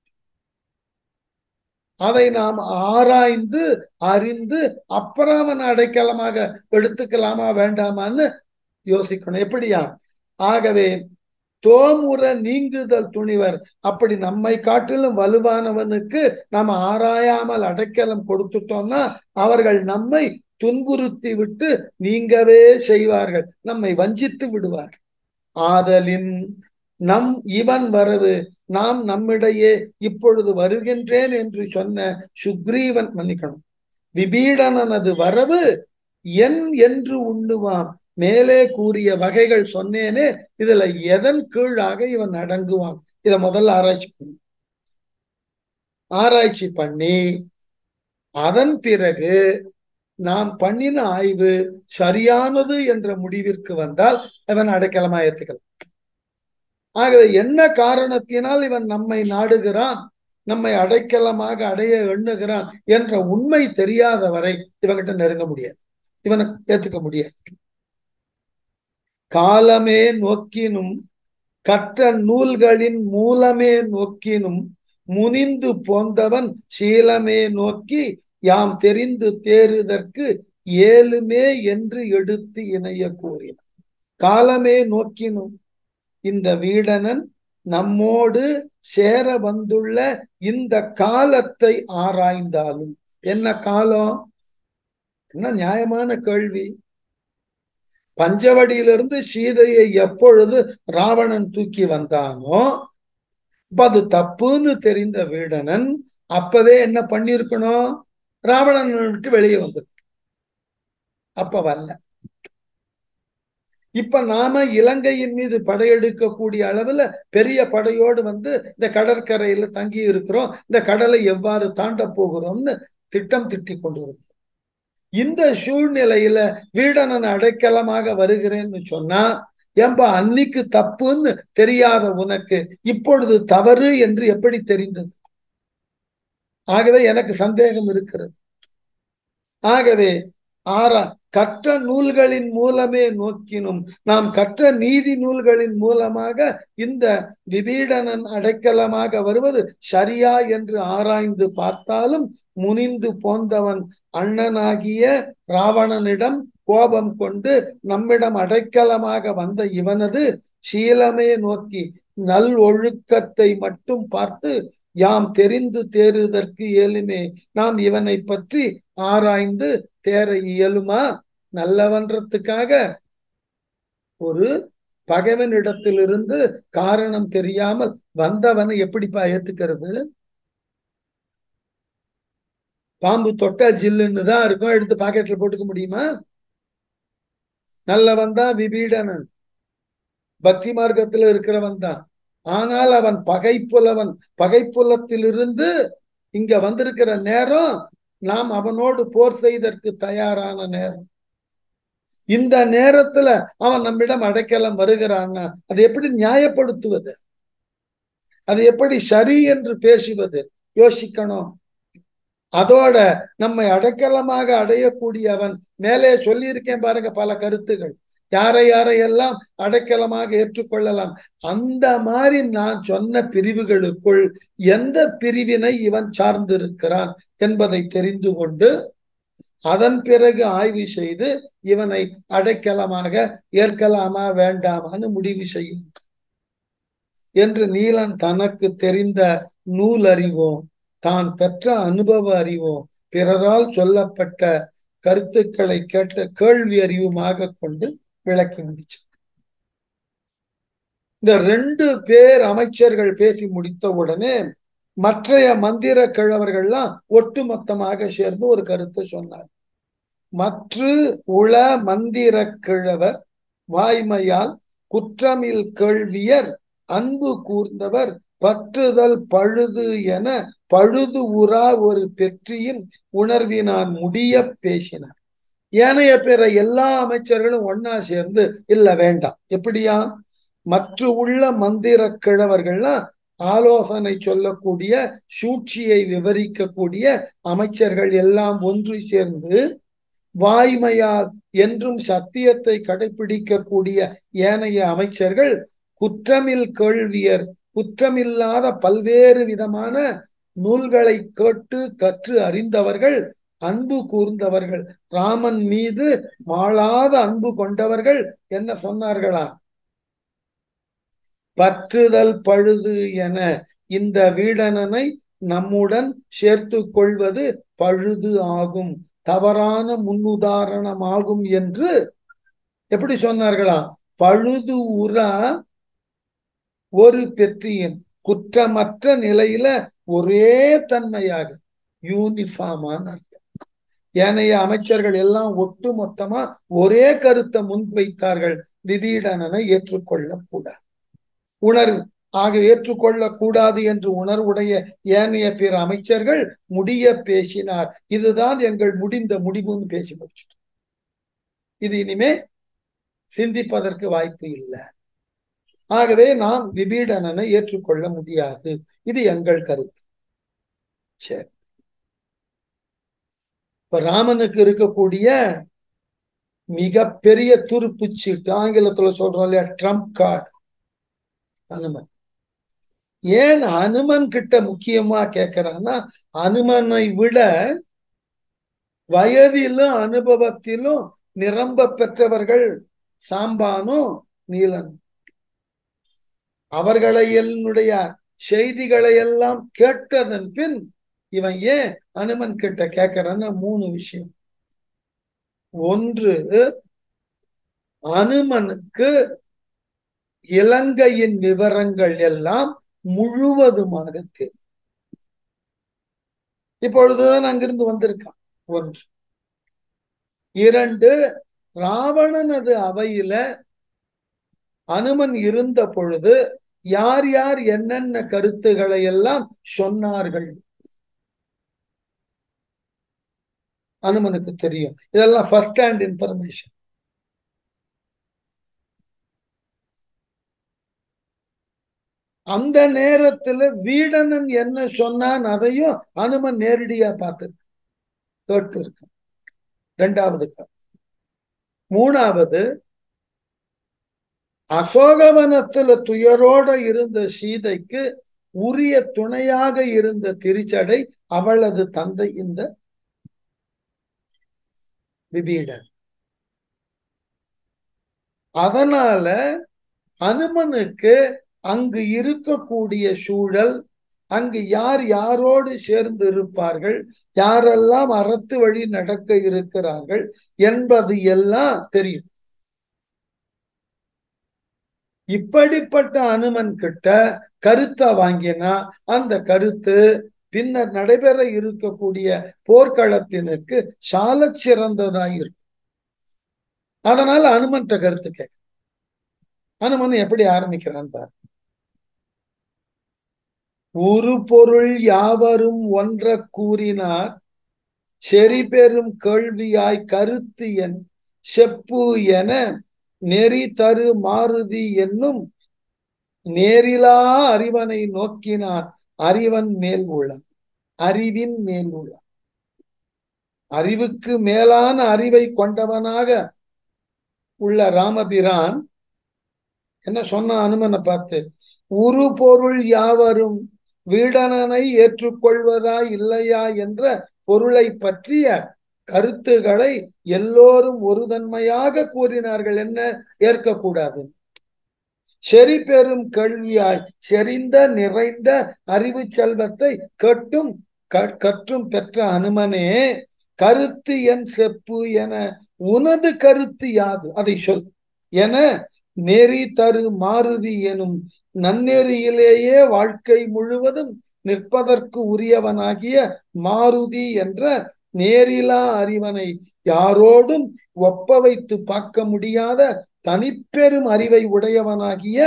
அதை நாம் ஆராய்ந்து அறிந்து அப்புறம் அவன் அடைக்கலமாக எடுத்துக்கலாமா வேண்டாமான்னு யோசிக்கணும் எப்படியா ஆகவே தோமுற நீங்குதல் துணிவர் அப்படி நம்மை காட்டிலும் வலுவானவனுக்கு நாம் ஆராயாமல் அடைக்கலம் கொடுத்துட்டோம்னா அவர்கள் நம்மை துன்புறுத்தி விட்டு நீங்கவே செய்வார்கள் நம்மை வஞ்சித்து விடுவார்கள் ஆதலின் நம் இவன் வரவு நாம் நம்மிடையே இப்பொழுது வருகின்றேன் என்று சொன்ன சுக்ரீவன் மன்னிக்கணும் விபீடனனது வரவு என் என்று உண்ணுவான் மேலே கூறிய வகைகள் சொன்னேனே இதுல எதன் கீழாக இவன் அடங்குவான் இத முதல்ல ஆராய்ச்சி பண்ணி ஆராய்ச்சி பண்ணி அதன் பிறகு நாம் பண்ணின ஆய்வு சரியானது என்ற முடிவிற்கு வந்தால் இவன் அடைக்கலமா ஏத்துக்கலாம் ஆகவே என்ன காரணத்தினால் இவன் நம்மை நாடுகிறான் நம்மை அடைக்கலமாக அடைய எண்ணுகிறான் என்ற உண்மை தெரியாத வரை இவங்கிட்ட நெருங்க முடியாது இவனை ஏத்துக்க முடியாது காலமே நோக்கினும் கற்ற நூல்களின் மூலமே நோக்கினும் முனிந்து போந்தவன் சீலமே நோக்கி யாம் தெரிந்து தேறுதற்கு ஏழுமே என்று எடுத்து இணைய கூறினான் காலமே நோக்கினும் இந்த வீடனன் நம்மோடு சேர வந்துள்ள இந்த காலத்தை ஆராய்ந்தாலும் என்ன காலம் என்ன நியாயமான கேள்வி பஞ்சவடியிலிருந்து சீதையை எப்பொழுது ராவணன் தூக்கி வந்தானோ அது தப்புன்னு தெரிந்த வீடனன் அப்பவே என்ன பண்ணிருக்கணும் ராவணன் விட்டு வெளியே வந்துருக்கு அப்ப வரல இப்ப நாம இலங்கையின் மீது படையெடுக்கக்கூடிய அளவுல பெரிய படையோடு வந்து இந்த கடற்கரையில தங்கி இருக்கிறோம் இந்த கடலை எவ்வாறு தாண்ட போகிறோம்னு திட்டம் திட்டி கொண்டு இருக்கிறோம் இந்த சூழ்நிலையில வீடனன் அடைக்கலமாக வருகிறேன்னு சொன்னா ஏன்பா அன்னைக்கு தப்புன்னு தெரியாத உனக்கு இப்பொழுது தவறு என்று எப்படி தெரிந்தது ஆகவே எனக்கு சந்தேகம் இருக்கிறது ஆகவே ஆரா கற்ற நூல்களின் மூலமே நோக்கினும் நாம் கற்ற நீதி நூல்களின் மூலமாக இந்த விபீடனன் அடைக்கலமாக வருவது சரியா என்று ஆராய்ந்து பார்த்தாலும் முனிந்து போந்தவன் அண்ணனாகிய ராவணனிடம் கோபம் கொண்டு நம்மிடம் அடைக்கலமாக வந்த இவனது சீலமே நோக்கி நல் ஒழுக்கத்தை மட்டும் பார்த்து யாம் தெரிந்து தேறுவதற்கு இயலுமே நாம் இவனை பற்றி ஆராய்ந்து தேர இயலுமா நல்லவன்றதுக்காக ஒரு பகைவனிடத்திலிருந்து காரணம் தெரியாமல் வந்தவனை எப்படிப்பா ஏத்துக்கிறது பாம்பு தொட்டா ஜில்லுன்னு தான் இருக்கும் எடுத்து பாக்கெட்ல போட்டுக்க முடியுமா நல்லவன் தான் விபீடனன் பக்தி மார்க்கத்துல இருக்கிறவன் தான் ஆனால் அவன் பகைப்புலவன் பகைப்புலத்திலிருந்து இங்க வந்திருக்கிற நேரம் நாம் அவனோடு போர் செய்தற்கு தயாரான நேரம் இந்த நேரத்துல அவன் நம்மிடம் அடைக்கலம் வருகிறான்னா அது எப்படி நியாயப்படுத்துவது அது எப்படி சரி என்று பேசுவது யோசிக்கணும் அதோட நம்மை அடைக்கலமாக அடையக்கூடியவன் மேலே சொல்லியிருக்கேன் பாருங்க பல கருத்துகள் யாரை யாரையெல்லாம் அடைக்கலமாக ஏற்றுக்கொள்ளலாம் அந்த மாதிரி நான் சொன்ன பிரிவுகளுக்குள் எந்த பிரிவினை இவன் சார்ந்திருக்கிறான் என்பதை தெரிந்து கொண்டு அதன் பிறகு ஆய்வு செய்து இவனை அடைக்கலமாக ஏற்கலாமா வேண்டாமான்னு முடிவு செய்யும் என்று நீலன் தனக்கு தெரிந்த நூல் அறிவோம் தான் பெற்ற அனுபவ அறிவோம் பிறரால் சொல்லப்பட்ட கருத்துக்களை கேட்ட கேள்வி அறிவுமாக கொண்டு விளக்கி முடிச்சார் இந்த ரெண்டு பேர் அமைச்சர்கள் பேசி முடித்த உடனே மற்றைய மந்திர கிழவர்கள்லாம் ஒட்டுமொத்தமாக சேர்ந்து ஒரு கருத்தை சொன்னார் மற்ற உள மந்திர கிழவர் வாய்மையால் குற்றமில் கேள்வியர் அன்பு கூர்ந்தவர் பற்றுதல் பழுது என பழுது உறா ஒரு பெற்றியின் உணர்வினான் முடிய பேசினார் ஏனைய பிற எல்லா அமைச்சர்களும் ஒன்னா சேர்ந்து இல்ல வேண்டாம் எப்படியா மற்ற உள்ள மந்திர கிழவர்கள்லாம் ஆலோசனை சொல்லக்கூடிய சூழ்ச்சியை விவரிக்கக்கூடிய அமைச்சர்கள் எல்லாம் ஒன்று சேர்ந்து வாய்மையால் என்றும் சத்தியத்தை கடைபிடிக்கக்கூடிய ஏனைய அமைச்சர்கள் குற்றமில் கேள்வியர் குற்றமில்லாத பல்வேறு விதமான நூல்களை கேட்டு கற்று அறிந்தவர்கள் அன்பு கூர்ந்தவர்கள் ராமன் மீது மாளாத அன்பு கொண்டவர்கள் என்ன சொன்னார்களா பற்றுதல் பழுது என இந்த வீடனனை நம்முடன் சேர்த்து கொள்வது பழுது ஆகும் தவறான முன்னுதாரணமாகும் என்று எப்படி சொன்னார்களா பழுது உறா ஒரு பெற்றியின் குற்றமற்ற நிலையில ஒரே தன்மையாக யூனிஃபார்மான அர்த்தம் ஏனைய அமைச்சர்கள் எல்லாம் ஒட்டு மொத்தமா ஒரே கருத்தை முன்வைத்தார்கள் திடீடனனை ஏற்றுக்கொள்ள கூடாது உணர்வு ஆக ஏற்றுக்கொள்ளக் கூடாது என்று உணர்வுடைய ஏனைய பிற அமைச்சர்கள் முடிய பேசினார் இதுதான் எங்கள் முடிந்த முடிவுன்னு பேசி முடிச்சிட்டோம் இது இனிமே சிந்திப்பதற்கு வாய்ப்பு இல்லை ஆகவே நாம் விபீடனனை ஏற்றுக்கொள்ள முடியாது இது எங்கள் கருத்து சரி இப்ப ராமனுக்கு இருக்கக்கூடிய மிகப்பெரிய துருப்பு சீட்டு ஆங்கிலத்துல சொல்றோம் இல்லையா ட்ரம்ப் கார்டு ஹனுமன் ஏன் ஹனுமன் கிட்ட முக்கியமா கேட்கிறான்னா ஹனுமனை விட வயதிலும் அனுபவத்திலும் நிரம்ப பெற்றவர்கள் சாம்பானும் நீலன் அவர்களை என்னுடைய செய்திகளை எல்லாம் கேட்டதன் பின் இவன் ஏன் அனுமன் கிட்ட கேட்கிறான்னா மூணு விஷயம் ஒன்று அனுமனுக்கு இலங்கையின் விவரங்கள் எல்லாம் முழுவதுமாக தெரியும் இப்பொழுதுதான் அங்கிருந்து வந்திருக்கான் ஒன்று இரண்டு ராவணனது அவையில அனுமன் இருந்த பொழுது யார் யார் என்னென்ன கருத்துக்களை எல்லாம் சொன்னார்கள் அனுமனுக்கு தெரியும் இதெல்லாம் ஃபர்ஸ்ட் ஹேண்ட் இன்ஃபர்மேஷன் அந்த நேரத்துல வீடனன் என்ன சொன்னான் அதையும் அனுமன் நேரடியா பார்த்து கேட்டு இருக்கு ரெண்டாவது மூணாவது அசோகவனத்துல துயரோட இருந்த சீதைக்கு உரிய துணையாக இருந்த திருச்சடை அவளது தந்தை இந்த விபீடன் அதனால அனுமனுக்கு அங்கு இருக்கக்கூடிய சூழல் அங்கு யார் யாரோடு சேர்ந்து இருப்பார்கள் யாரெல்லாம் அறத்து வழி நடக்க இருக்கிறார்கள் என்பது எல்லாம் தெரியும் இப்படிப்பட்ட அனுமன் கிட்ட கருத்தை வாங்கினா அந்த கருத்து பின்னர் நடைபெற இருக்கக்கூடிய போர்க்களத்தினுக்கு சால சிறந்ததாய் இருக்கும் அதனால அனுமன்ட்ட கருத்து கேட்க அனுமன் எப்படி ஆரம்பிக்கிறான் பாரு ஒரு பொருள் யாவரும் ஒன்ற கூறினார் செறி பெறும் கேள்வியாய் கருத்து என் செப்பு என நெறி தரு மாருதி என்னும் நேரிலா அறிவனை நோக்கினார் அறிவன் மேல் உள்ள அறிவின் மேல் உள்ள அறிவுக்கு மேலான அறிவை கொண்டவனாக உள்ள ராமபிரான் என்ன சொன்ன அனுமனை பார்த்து உரு பொருள் யாவரும் வீடனனை ஏற்றுக்கொள்வதா இல்லையா என்ற பொருளை பற்றிய கருத்துகளை எல்லோரும் ஒரு தன்மையாக கூறினார்கள் என்ன ஏற்கக்கூடாது செறி பெறும் கேள்வியாய் செறிந்த நிறைந்த அறிவு செல்வத்தை கேட்டும் கற்றும் பெற்ற அனுமனே கருத்து என் செப்பு என உனது கருத்து யாது அதை சொல் என நெறி தரு மாருதி எனும் நன்னெறியிலேயே வாழ்க்கை முழுவதும் நிற்பதற்கு உரியவனாகிய மாருதி என்ற நேரிலா அறிவனை யாரோடும் ஒப்ப வைத்து பார்க்க முடியாத தனிப்பெரும் அறிவை உடையவனாகிய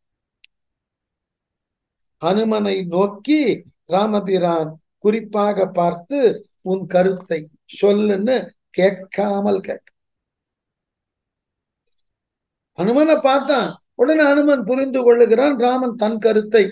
அனுமனை நோக்கி ராமபிரான் குறிப்பாக பார்த்து உன் கருத்தை சொல்லுன்னு கேட்காமல் கேட்ட அனுமனை பார்த்தான் உடனே அனுமன் புரிந்து கொள்ளுகிறான் ராமன் தன் கருத்தை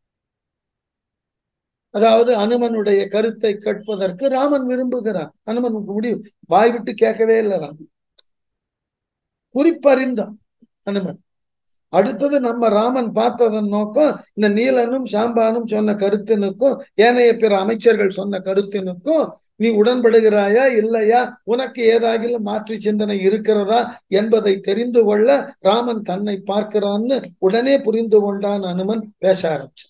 அதாவது அனுமனுடைய கருத்தை கேட்பதற்கு ராமன் விரும்புகிறான் அனுமனுக்கு முடிவு வாய் விட்டு கேட்கவே இல்லை ராமன் குறிப்பறிந்தான் அனுமன் அடுத்தது நம்ம ராமன் பார்த்ததன் நோக்கம் இந்த நீலனும் சாம்பானும் சொன்ன கருத்தினுக்கும் ஏனைய பிற அமைச்சர்கள் சொன்ன கருத்தினுக்கும் நீ உடன்படுகிறாயா இல்லையா உனக்கு ஏதாகிலும் மாற்று சிந்தனை இருக்கிறதா என்பதை தெரிந்து கொள்ள ராமன் தன்னை பார்க்கிறான்னு உடனே புரிந்து கொண்டான் அனுமன் பேச ஆரம்பிச்சான்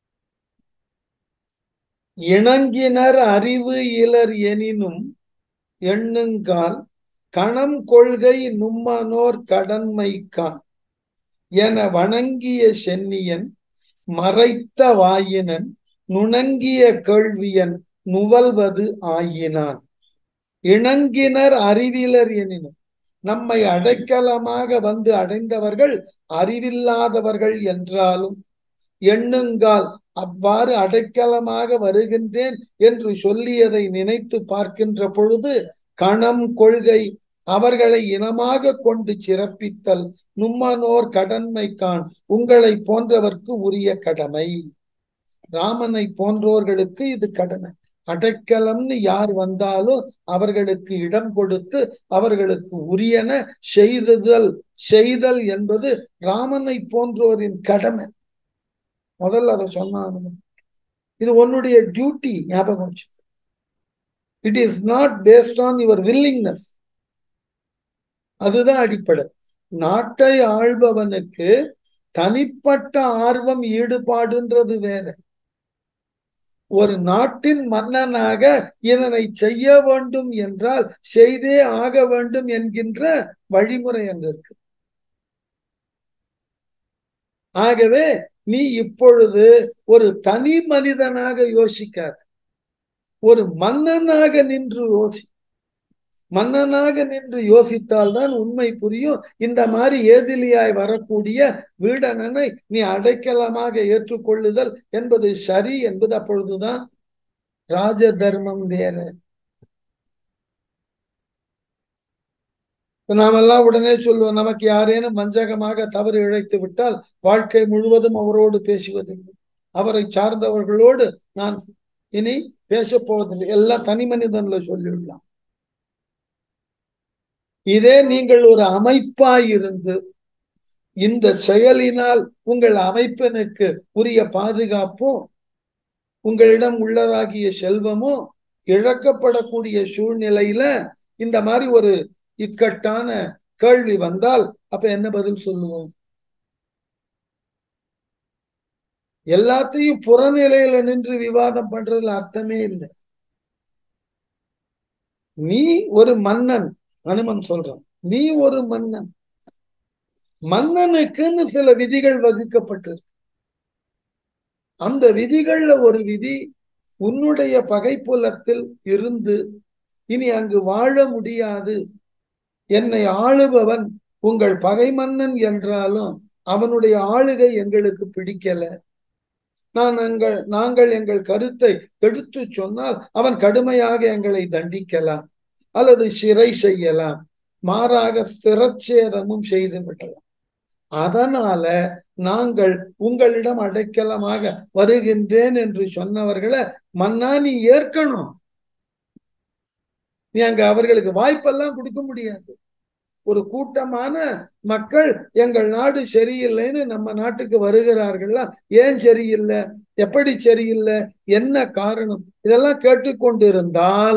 இணங்கினர் அறிவு இலர் எனினும் எண்ணுங்கால் கணம் கொள்கை நும்மனோர் கடன்மைக்கான் என வணங்கிய சென்னியன் மறைத்த வாயினன் நுணங்கிய கேள்வியன் நுவல்வது ஆயினான் இணங்கினர் அறிவிலர் எனினும் நம்மை அடைக்கலமாக வந்து அடைந்தவர்கள் அறிவில்லாதவர்கள் என்றாலும் எண்ணுங்கால் அவ்வாறு அடைக்கலமாக வருகின்றேன் என்று சொல்லியதை நினைத்து பார்க்கின்ற பொழுது கணம் கொள்கை அவர்களை இனமாக கொண்டு சிறப்பித்தல் நும்மனோர் கடன்மை கான் உங்களை போன்றவர்க்கு உரிய கடமை ராமனை போன்றோர்களுக்கு இது கடமை அடைக்கலம்னு யார் வந்தாலும் அவர்களுக்கு இடம் கொடுத்து அவர்களுக்கு உரியன செய்துதல் செய்தல் என்பது ராமனை போன்றோரின் கடமை முதல்ல அதை சொன்னான் இது உன்னுடைய டியூட்டி ஞாபகம் வச்சு it is not based on your willingness அதுதான் அடிப்படை நாட்டை ஆள்பவனுக்கு தனிப்பட்ட ஆர்வம் ஈடுபாடுன்றது வேற ஒரு நாட்டின் மன்னனாக இதனை செய்ய வேண்டும் என்றால் செய்தே ஆக வேண்டும் என்கின்ற வழிமுறை அங்க இருக்கு ஆகவே நீ இப்பொழுது ஒரு தனி மனிதனாக யோசிக்காத ஒரு மன்னனாக நின்று யோசி மன்னனாக நின்று யோசித்தால்தான் உண்மை புரியும் இந்த மாதிரி ஏதிலியாய் வரக்கூடிய வீடனனை நீ அடைக்கலமாக ஏற்றுக்கொள்ளுதல் என்பது சரி என்பது அப்பொழுதுதான் ராஜ தர்மம் வேற நாமெல்லாம் உடனே சொல்லுவோம் நமக்கு யாரேனும் வஞ்சகமாக தவறு இழைத்து விட்டால் வாழ்க்கை முழுவதும் அவரோடு பேசுவதில்லை அவரை சார்ந்தவர்களோடு நான் இனி பேச போவதில்லை எல்லாம் தனி மனிதன்ல சொல்லிவிடலாம் இதே நீங்கள் ஒரு அமைப்பாய் இருந்து இந்த செயலினால் உங்கள் அமைப்பினுக்கு உரிய பாதுகாப்பும் உங்களிடம் உள்ளதாகிய செல்வமும் இழக்கப்படக்கூடிய சூழ்நிலையில இந்த மாதிரி ஒரு இக்கட்டான கேள்வி வந்தால் அப்ப என்ன பதில் சொல்லுவோம் எல்லாத்தையும் புறநிலையில நின்று விவாதம் பண்றதுல அர்த்தமே இல்லை நீ ஒரு மன்னன் அனுமன் சொல்றான் நீ ஒரு மன்னன் மன்னனுக்குன்னு சில விதிகள் வகுக்கப்பட்டது அந்த விதிகள்ல ஒரு விதி உன்னுடைய பகைப்புலத்தில் இருந்து இனி அங்கு வாழ முடியாது என்னை ஆளுபவன் உங்கள் பகை மன்னன் என்றாலும் அவனுடைய ஆளுகை எங்களுக்கு பிடிக்கல நான் எங்கள் நாங்கள் எங்கள் கருத்தை எடுத்து சொன்னால் அவன் கடுமையாக எங்களை தண்டிக்கலாம் அல்லது சிறை செய்யலாம் மாறாக சிரச்சேதமும் செய்து விடலாம் அதனால நாங்கள் உங்களிடம் அடைக்கலமாக வருகின்றேன் என்று சொன்னவர்களை மன்னா நீ ஏற்கணும் நீ அங்க அவர்களுக்கு வாய்ப்பெல்லாம் கொடுக்க முடியாது ஒரு கூட்டமான மக்கள் எங்கள் நாடு சரியில்லைன்னு நம்ம நாட்டுக்கு வருகிறார்களா ஏன் சரியில்லை எப்படி சரியில்லை என்ன காரணம் இதெல்லாம் கேட்டுக்கொண்டிருந்தால்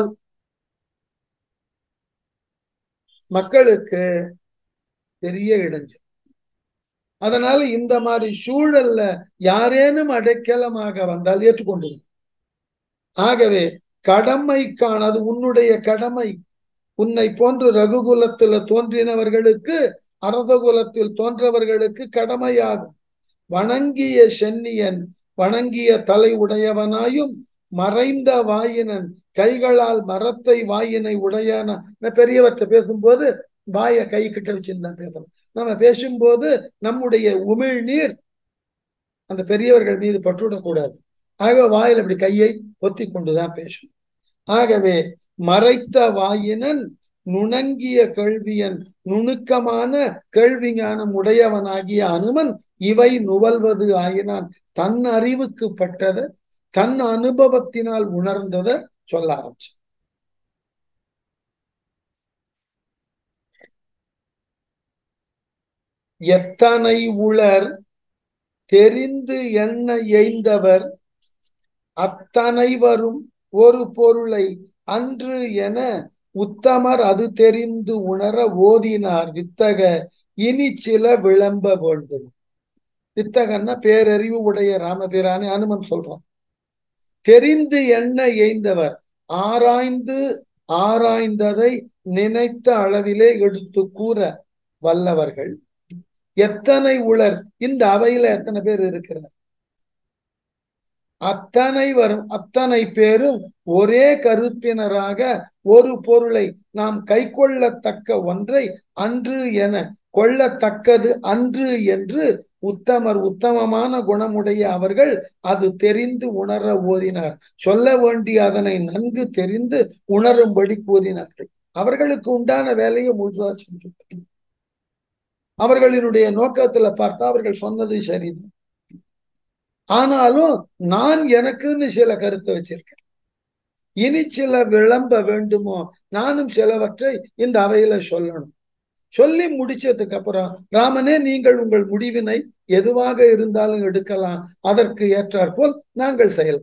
மக்களுக்கு பெரிய இடைஞ்சல் அதனால இந்த மாதிரி சூழல்ல யாரேனும் அடைக்கலமாக வந்தால் ஏற்றுக்கொண்டு ஆகவே கடமைக்கான அது உன்னுடைய கடமை உன்னை போன்று ரகுகுலத்துல தோன்றினவர்களுக்கு அரசகுலத்தில் தோன்றவர்களுக்கு கடமையாகும் வணங்கிய சென்னியன் வணங்கிய தலை உடையவனாயும் மறைந்த வாயினன் கைகளால் மரத்தை வாயினை உடையான பெரியவற்றை பேசும்போது வாயை கை கிட்ட வச்சிருந்தான் பேசணும் நம்ம பேசும்போது நம்முடைய உமிழ்நீர் அந்த பெரியவர்கள் மீது பற்றுவிடக்கூடாது ஆக வாயில் அப்படி கையை பொத்தி கொண்டுதான் பேசணும் ஆகவே மறைத்த வாயினன் நுணங்கிய கேள்வியன் நுணுக்கமான கேள்வி ஞானம் உடையவனாகிய அனுமன் இவை நுவல்வது ஆயினான் தன் அறிவுக்கு பட்டத தன் அனுபவத்தினால் உணர்ந்தத சொல்ல ஆரம்பிச்சு எத்தனை உளர் தெரிந்து என்ன எய்ந்தவர் அத்தனை வரும் ஒரு பொருளை அன்று என உத்தமர் அது தெரிந்து உணர ஓதினார் வித்தக இனி சில விளம்ப வேண்டும் வித்தகன்னா பேரறிவு உடைய ராமபிரானே அனுமன் சொல்றான் தெரிந்து என்ன எய்ந்தவர் ஆராய்ந்து ஆராய்ந்ததை நினைத்த அளவிலே எடுத்து கூற வல்லவர்கள் எத்தனை உளர் இந்த அவையில எத்தனை பேர் இருக்கிறார் அத்தனை வரும் அத்தனை பேரும் ஒரே கருத்தினராக ஒரு பொருளை நாம் கை கொள்ளத்தக்க ஒன்றை அன்று என கொள்ளத்தக்கது அன்று என்று உத்தமர் உத்தமமான குணமுடைய அவர்கள் அது தெரிந்து உணர ஓதினார் சொல்ல வேண்டிய அதனை நன்கு தெரிந்து உணரும்படி கூறினார்கள் அவர்களுக்கு உண்டான வேலையை முழுதாக செஞ்சு அவர்களினுடைய நோக்கத்துல பார்த்தா அவர்கள் சொன்னது சரிதான் ஆனாலும் நான் எனக்குன்னு சில கருத்தை வச்சிருக்கேன் இனி சில விளம்ப வேண்டுமோ நானும் சிலவற்றை இந்த அவையில சொல்லணும் சொல்லி முடிச்சதுக்கு அப்புறம் ராமனே நீங்கள் உங்கள் முடிவினை எதுவாக இருந்தாலும் எடுக்கலாம் அதற்கு ஏற்றாற்போல் நாங்கள் செயல்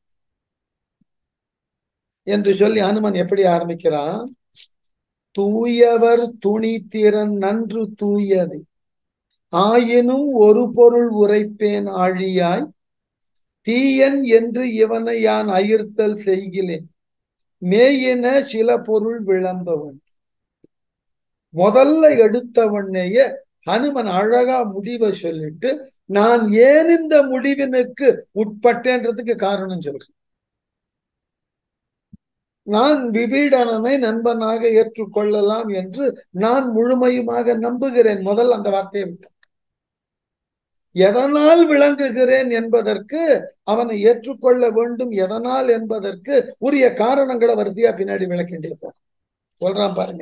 என்று சொல்லி அனுமன் எப்படி ஆரம்பிக்கிறான் தூயவர் துணி திறன் நன்று தூயது ஆயினும் ஒரு பொருள் உரைப்பேன் ஆழியாய் தீயன் என்று இவனை யான் அயிர்த்தல் செய்கிறேன் மேயின சில பொருள் விளம்பவன் முதல்ல எடுத்தவனைய ஹனுமன் அழகா முடிவை சொல்லிட்டு நான் ஏன் இந்த முடிவினுக்கு உட்பட்டேன்றதுக்கு காரணம் சொல்றேன் நான் விபீடனனை நண்பனாக ஏற்றுக்கொள்ளலாம் என்று நான் முழுமையுமாக நம்புகிறேன் முதல் அந்த வார்த்தையை விட்டேன் எதனால் விளங்குகிறேன் என்பதற்கு அவனை ஏற்றுக்கொள்ள வேண்டும் எதனால் என்பதற்கு உரிய காரணங்களை வரிசையா பின்னாடி விளக்கின்றே போறோம் சொல்றான் பாருங்க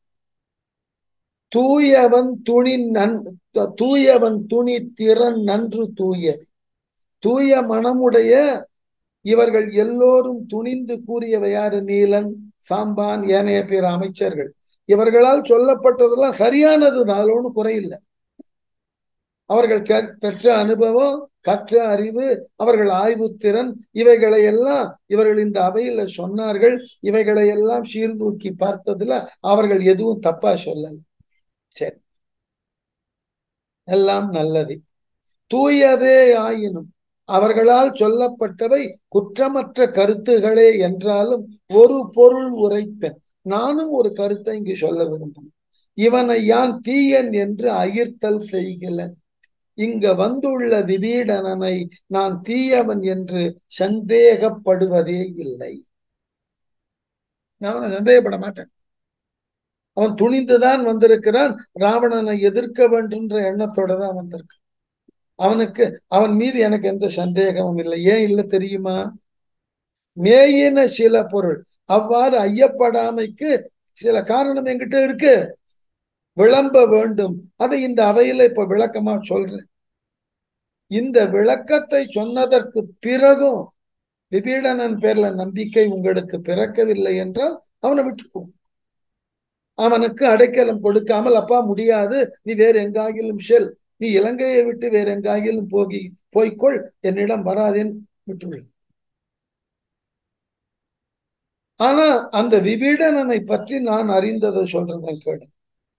தூயவன் துணி நன் தூயவன் துணி திறன் நன்று தூயது தூய மனமுடைய இவர்கள் எல்லோரும் துணிந்து கூறியவை யாரு நீலன் சாம்பான் ஏனைய பிற அமைச்சர்கள் இவர்களால் சொல்லப்பட்டதெல்லாம் சரியானதுதான் அதுல ஒன்றும் குறையில்லை அவர்கள் பெற்ற அனுபவம் கற்ற அறிவு அவர்கள் ஆய்வுத்திறன் இவைகளை எல்லாம் இவர்கள் இந்த அவையில சொன்னார்கள் இவைகளை எல்லாம் சீர்தூக்கி பார்த்ததுல அவர்கள் எதுவும் தப்பா சொல்லல சரி எல்லாம் நல்லது தூயதே ஆயினும் அவர்களால் சொல்லப்பட்டவை குற்றமற்ற கருத்துகளே என்றாலும் ஒரு பொருள் உரைப்பேன் நானும் ஒரு கருத்தை இங்கு சொல்ல விரும்புகிறேன் இவனை யான் தீயன் என்று அயிர்த்தல் செய்கிறேன் இங்க வந்துள்ள விபீடனனை நான் தீயவன் என்று சந்தேகப்படுவதே இல்லை நான் சந்தேகப்பட மாட்டேன் அவன் துணிந்துதான் வந்திருக்கிறான் ராவணனை எதிர்க்க வேண்டும்ன்ற எண்ணத்தோட தான் வந்திருக்கான் அவனுக்கு அவன் மீது எனக்கு எந்த சந்தேகமும் இல்லை ஏன் இல்லை தெரியுமா மேயின சில பொருள் அவ்வாறு ஐயப்படாமைக்கு சில காரணம் என்கிட்ட இருக்கு விளம்ப வேண்டும் அதை இந்த அவையில இப்ப விளக்கமா சொல்றேன் இந்த விளக்கத்தை சொன்னதற்கு பிறகும் விபீடனன் பேர்ல நம்பிக்கை உங்களுக்கு பிறக்கவில்லை என்றால் அவனை விட்டுக்கும் அவனுக்கு அடைக்கலம் கொடுக்காமல் அப்பா முடியாது நீ வேற எங்காகிலும் செல் நீ இலங்கையை விட்டு வேற எங்காகிலும் போகி போய்க்கொள் என்னிடம் வராதேன்னு விட்டுள்ள ஆனா அந்த விபீடனனை பற்றி நான் அறிந்ததை சொல்றேன் கேடு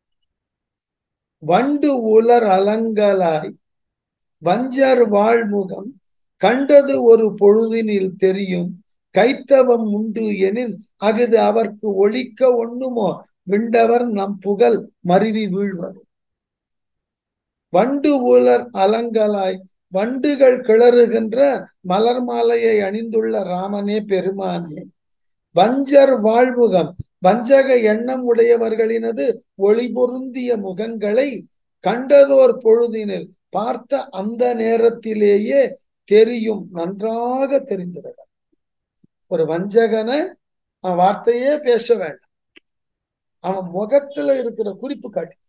வண்டு உலர் அலங்கலாய் வஞ்சர் வாழ்முகம் கண்டது ஒரு பொழுதினில் தெரியும் கைத்தவம் உண்டு எனில் அகுது அவர்க்கு ஒழிக்க ஒண்ணுமோ விண்டவர் நம் புகழ் மருவி வீழ்வர் வண்டு உலர் அலங்கலாய் வண்டுகள் கிளறுகின்ற மலர் மாலையை அணிந்துள்ள ராமனே பெருமானே வஞ்சர் வாழ்முகம் வஞ்சக எண்ணம் உடையவர்களினது ஒளி பொருந்திய முகங்களை கண்டதோர் பொழுதினில் பார்த்த அந்த நேரத்திலேயே தெரியும் நன்றாக தெரிந்துவிட ஒரு வஞ்சகனை அவன் வார்த்தையே பேச வேண்டாம் அவன் முகத்துல இருக்கிற குறிப்பு காட்டி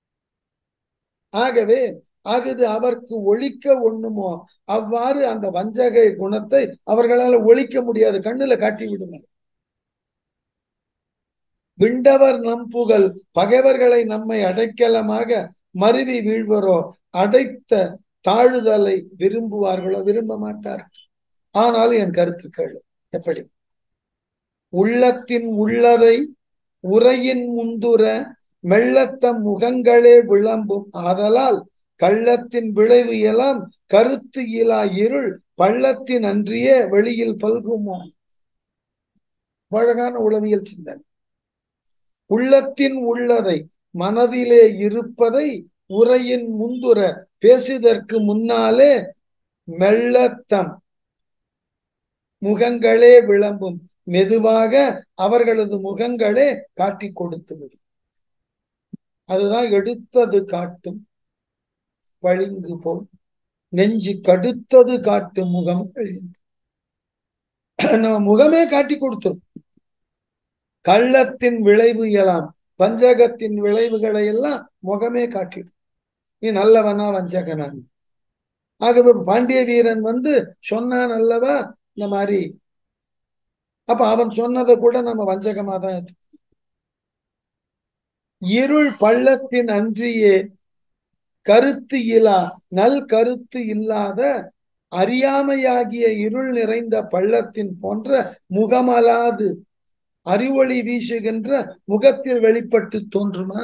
ஆகவே ஆகுது அவருக்கு ஒழிக்க ஒண்ணுமோ அவ்வாறு அந்த வஞ்சக குணத்தை அவர்களால் ஒழிக்க முடியாது கண்ணுல காட்டி விடுவார் விண்டவர் நம் புகழ் பகைவர்களை நம்மை அடைக்கலமாக மருவி வீழ்வரோ அடைத்த தாழுதலை விரும்புவார்களோ விரும்ப மாட்டார்கள் ஆனால் என் கருத்து கேளு எப்படி உள்ளத்தின் உள்ளதை உரையின் முந்துர மெல்லத்தம் முகங்களே விளம்பும் ஆதலால் கள்ளத்தின் விளைவு எல்லாம் கருத்து இலா இருள் பள்ளத்தின் அன்றியே வெளியில் பல்குமோ அழகான உளவியல் சிந்தனை உள்ளத்தின் உள்ளதை மனதிலே இருப்பதை உரையின் முந்துர பேசுவதற்கு முன்னாலே மெல்லத்தம் முகங்களே விளம்பும் மெதுவாக அவர்களது முகங்களே காட்டி கொடுத்து விடும் அதுதான் எடுத்தது காட்டும் பளிங்கு போல் நெஞ்சு கடுத்தது காட்டும் முகம் நம்ம முகமே காட்டி கொடுத்துரும் கள்ளத்தின் விளைவு எல்லாம் வஞ்சகத்தின் விளைவுகளை எல்லாம் முகமே காட்டிடும் நீ நல்லவனா வஞ்சகனா ஆகவே பாண்டிய வீரன் வந்து சொன்னான் அல்லவா இந்த மாதிரி அப்ப அவன் சொன்னதை கூட நம்ம வஞ்சகமா தான் இருள் பள்ளத்தின் அன்றியே கருத்து இலா நல் கருத்து இல்லாத அறியாமையாகிய இருள் நிறைந்த பள்ளத்தின் போன்ற முகமலாது அறிவொளி வீசுகின்ற முகத்தில் வெளிப்பட்டு தோன்றுமா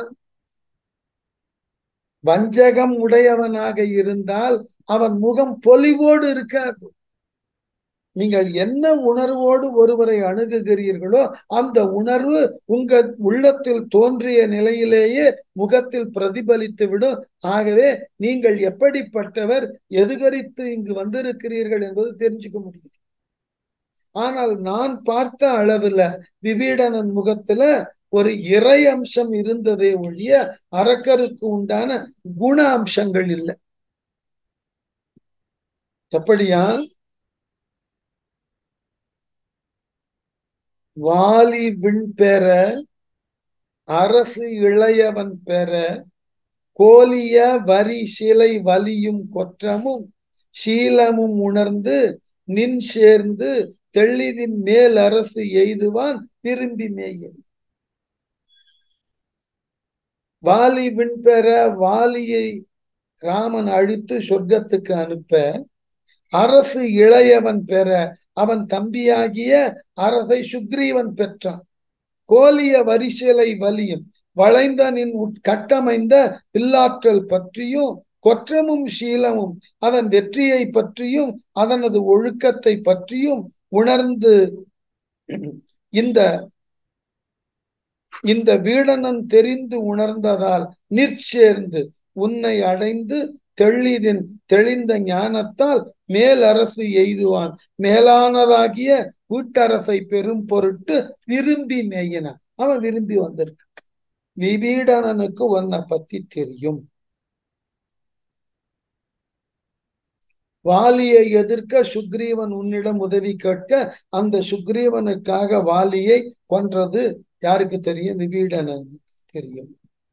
வஞ்சகம் உடையவனாக இருந்தால் அவன் முகம் பொலிவோடு இருக்காது நீங்கள் என்ன உணர்வோடு ஒருவரை அணுகுகிறீர்களோ அந்த உணர்வு உங்க உள்ளத்தில் தோன்றிய நிலையிலேயே முகத்தில் பிரதிபலித்து விடும் ஆகவே நீங்கள் எப்படிப்பட்டவர் எதுகரித்து இங்கு வந்திருக்கிறீர்கள் என்பது தெரிஞ்சுக்க முடியும் ஆனால் நான் பார்த்த அளவுல விபீடனன் முகத்துல ஒரு இறை அம்சம் இருந்ததே ஒழிய அரக்கருக்கு உண்டான குண அம்சங்கள் இல்லை எப்படியா வாலி விண் பெற அரசு இளையவன் பெற கோலிய வரி சிலை வலியும் கொற்றமும் சீலமும் உணர்ந்து நின் சேர்ந்து தெள்ளிதின் மேல் அரசு எய்துவான் திரும்பி மேயும் வாலி விண்பெற வாலியை ராமன் அழித்து சொர்க்கத்துக்கு அனுப்ப அரசு இளையவன் பெற அவன் தம்பியாகிய அரசை சுக்ரீவன் பெற்றான் கோலிய வரிசலை வலியும் வளைந்த நின் கட்டமைந்த இல்லாற்றல் பற்றியும் கொற்றமும் சீலமும் அதன் வெற்றியை பற்றியும் அதனது ஒழுக்கத்தை பற்றியும் உணர்ந்து இந்த இந்த வீடனன் தெரிந்து உணர்ந்ததால் நிற்சேர்ந்து உன்னை அடைந்து தெளிதின் தெளிந்த ஞானத்தால் மேல் அரசு எய்துவான் மேலானதாகிய வீட்டரசை பெரும் பொருட்டு விரும்பி மேயினான் அவன் விரும்பி வந்திருக்க விபீடனனுக்கு உன்னை பத்தி தெரியும் வாலியை எதிர்க்க சுக்ரீவன் உன்னிடம் உதவி கேட்க அந்த சுக்ரீவனுக்காக வாலியை கொன்றது யாருக்கு தெரியும் விபீடனுக்கு தெரியும்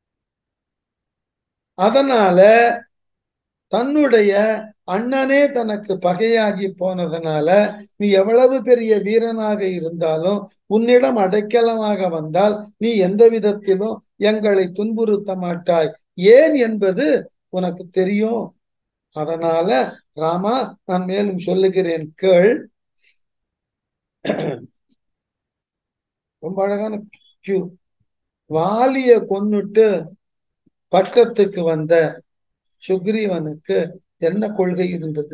அதனால தன்னுடைய அண்ணனே தனக்கு பகையாகி போனதுனால நீ எவ்வளவு பெரிய வீரனாக இருந்தாலும் உன்னிடம் அடைக்கலமாக வந்தால் நீ எந்த விதத்திலும் எங்களை துன்புறுத்த மாட்டாய் ஏன் என்பது உனக்கு தெரியும் அதனால ராமா நான் மேலும் சொல்லுகிறேன் கேள் ரொம்ப அழகான கியூ வாலிய கொன்னுட்டு பட்டத்துக்கு வந்த சுக்ரீவனுக்கு என்ன கொள்கை இருந்தது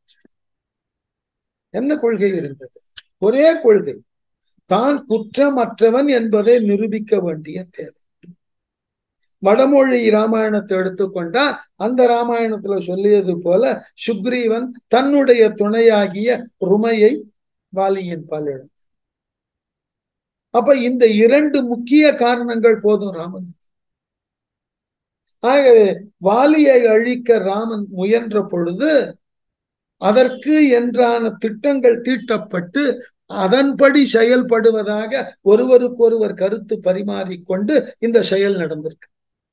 என்ன கொள்கை இருந்தது ஒரே கொள்கை தான் குற்றமற்றவன் என்பதை நிரூபிக்க வேண்டிய தேவை வடமொழி ராமாயணத்தை எடுத்துக்கொண்டா அந்த ராமாயணத்துல சொல்லியது போல சுக்ரீவன் தன்னுடைய துணையாகிய ருமையை வாலியின் பாலிடம் அப்ப இந்த இரண்டு முக்கிய காரணங்கள் போதும் ராமன் ஆகவே வாலியை அழிக்க ராமன் முயன்ற பொழுது அதற்கு என்றான திட்டங்கள் தீட்டப்பட்டு அதன்படி செயல்படுவதாக ஒருவருக்கொருவர் கருத்து பரிமாறிக்கொண்டு இந்த செயல் நடந்திருக்கு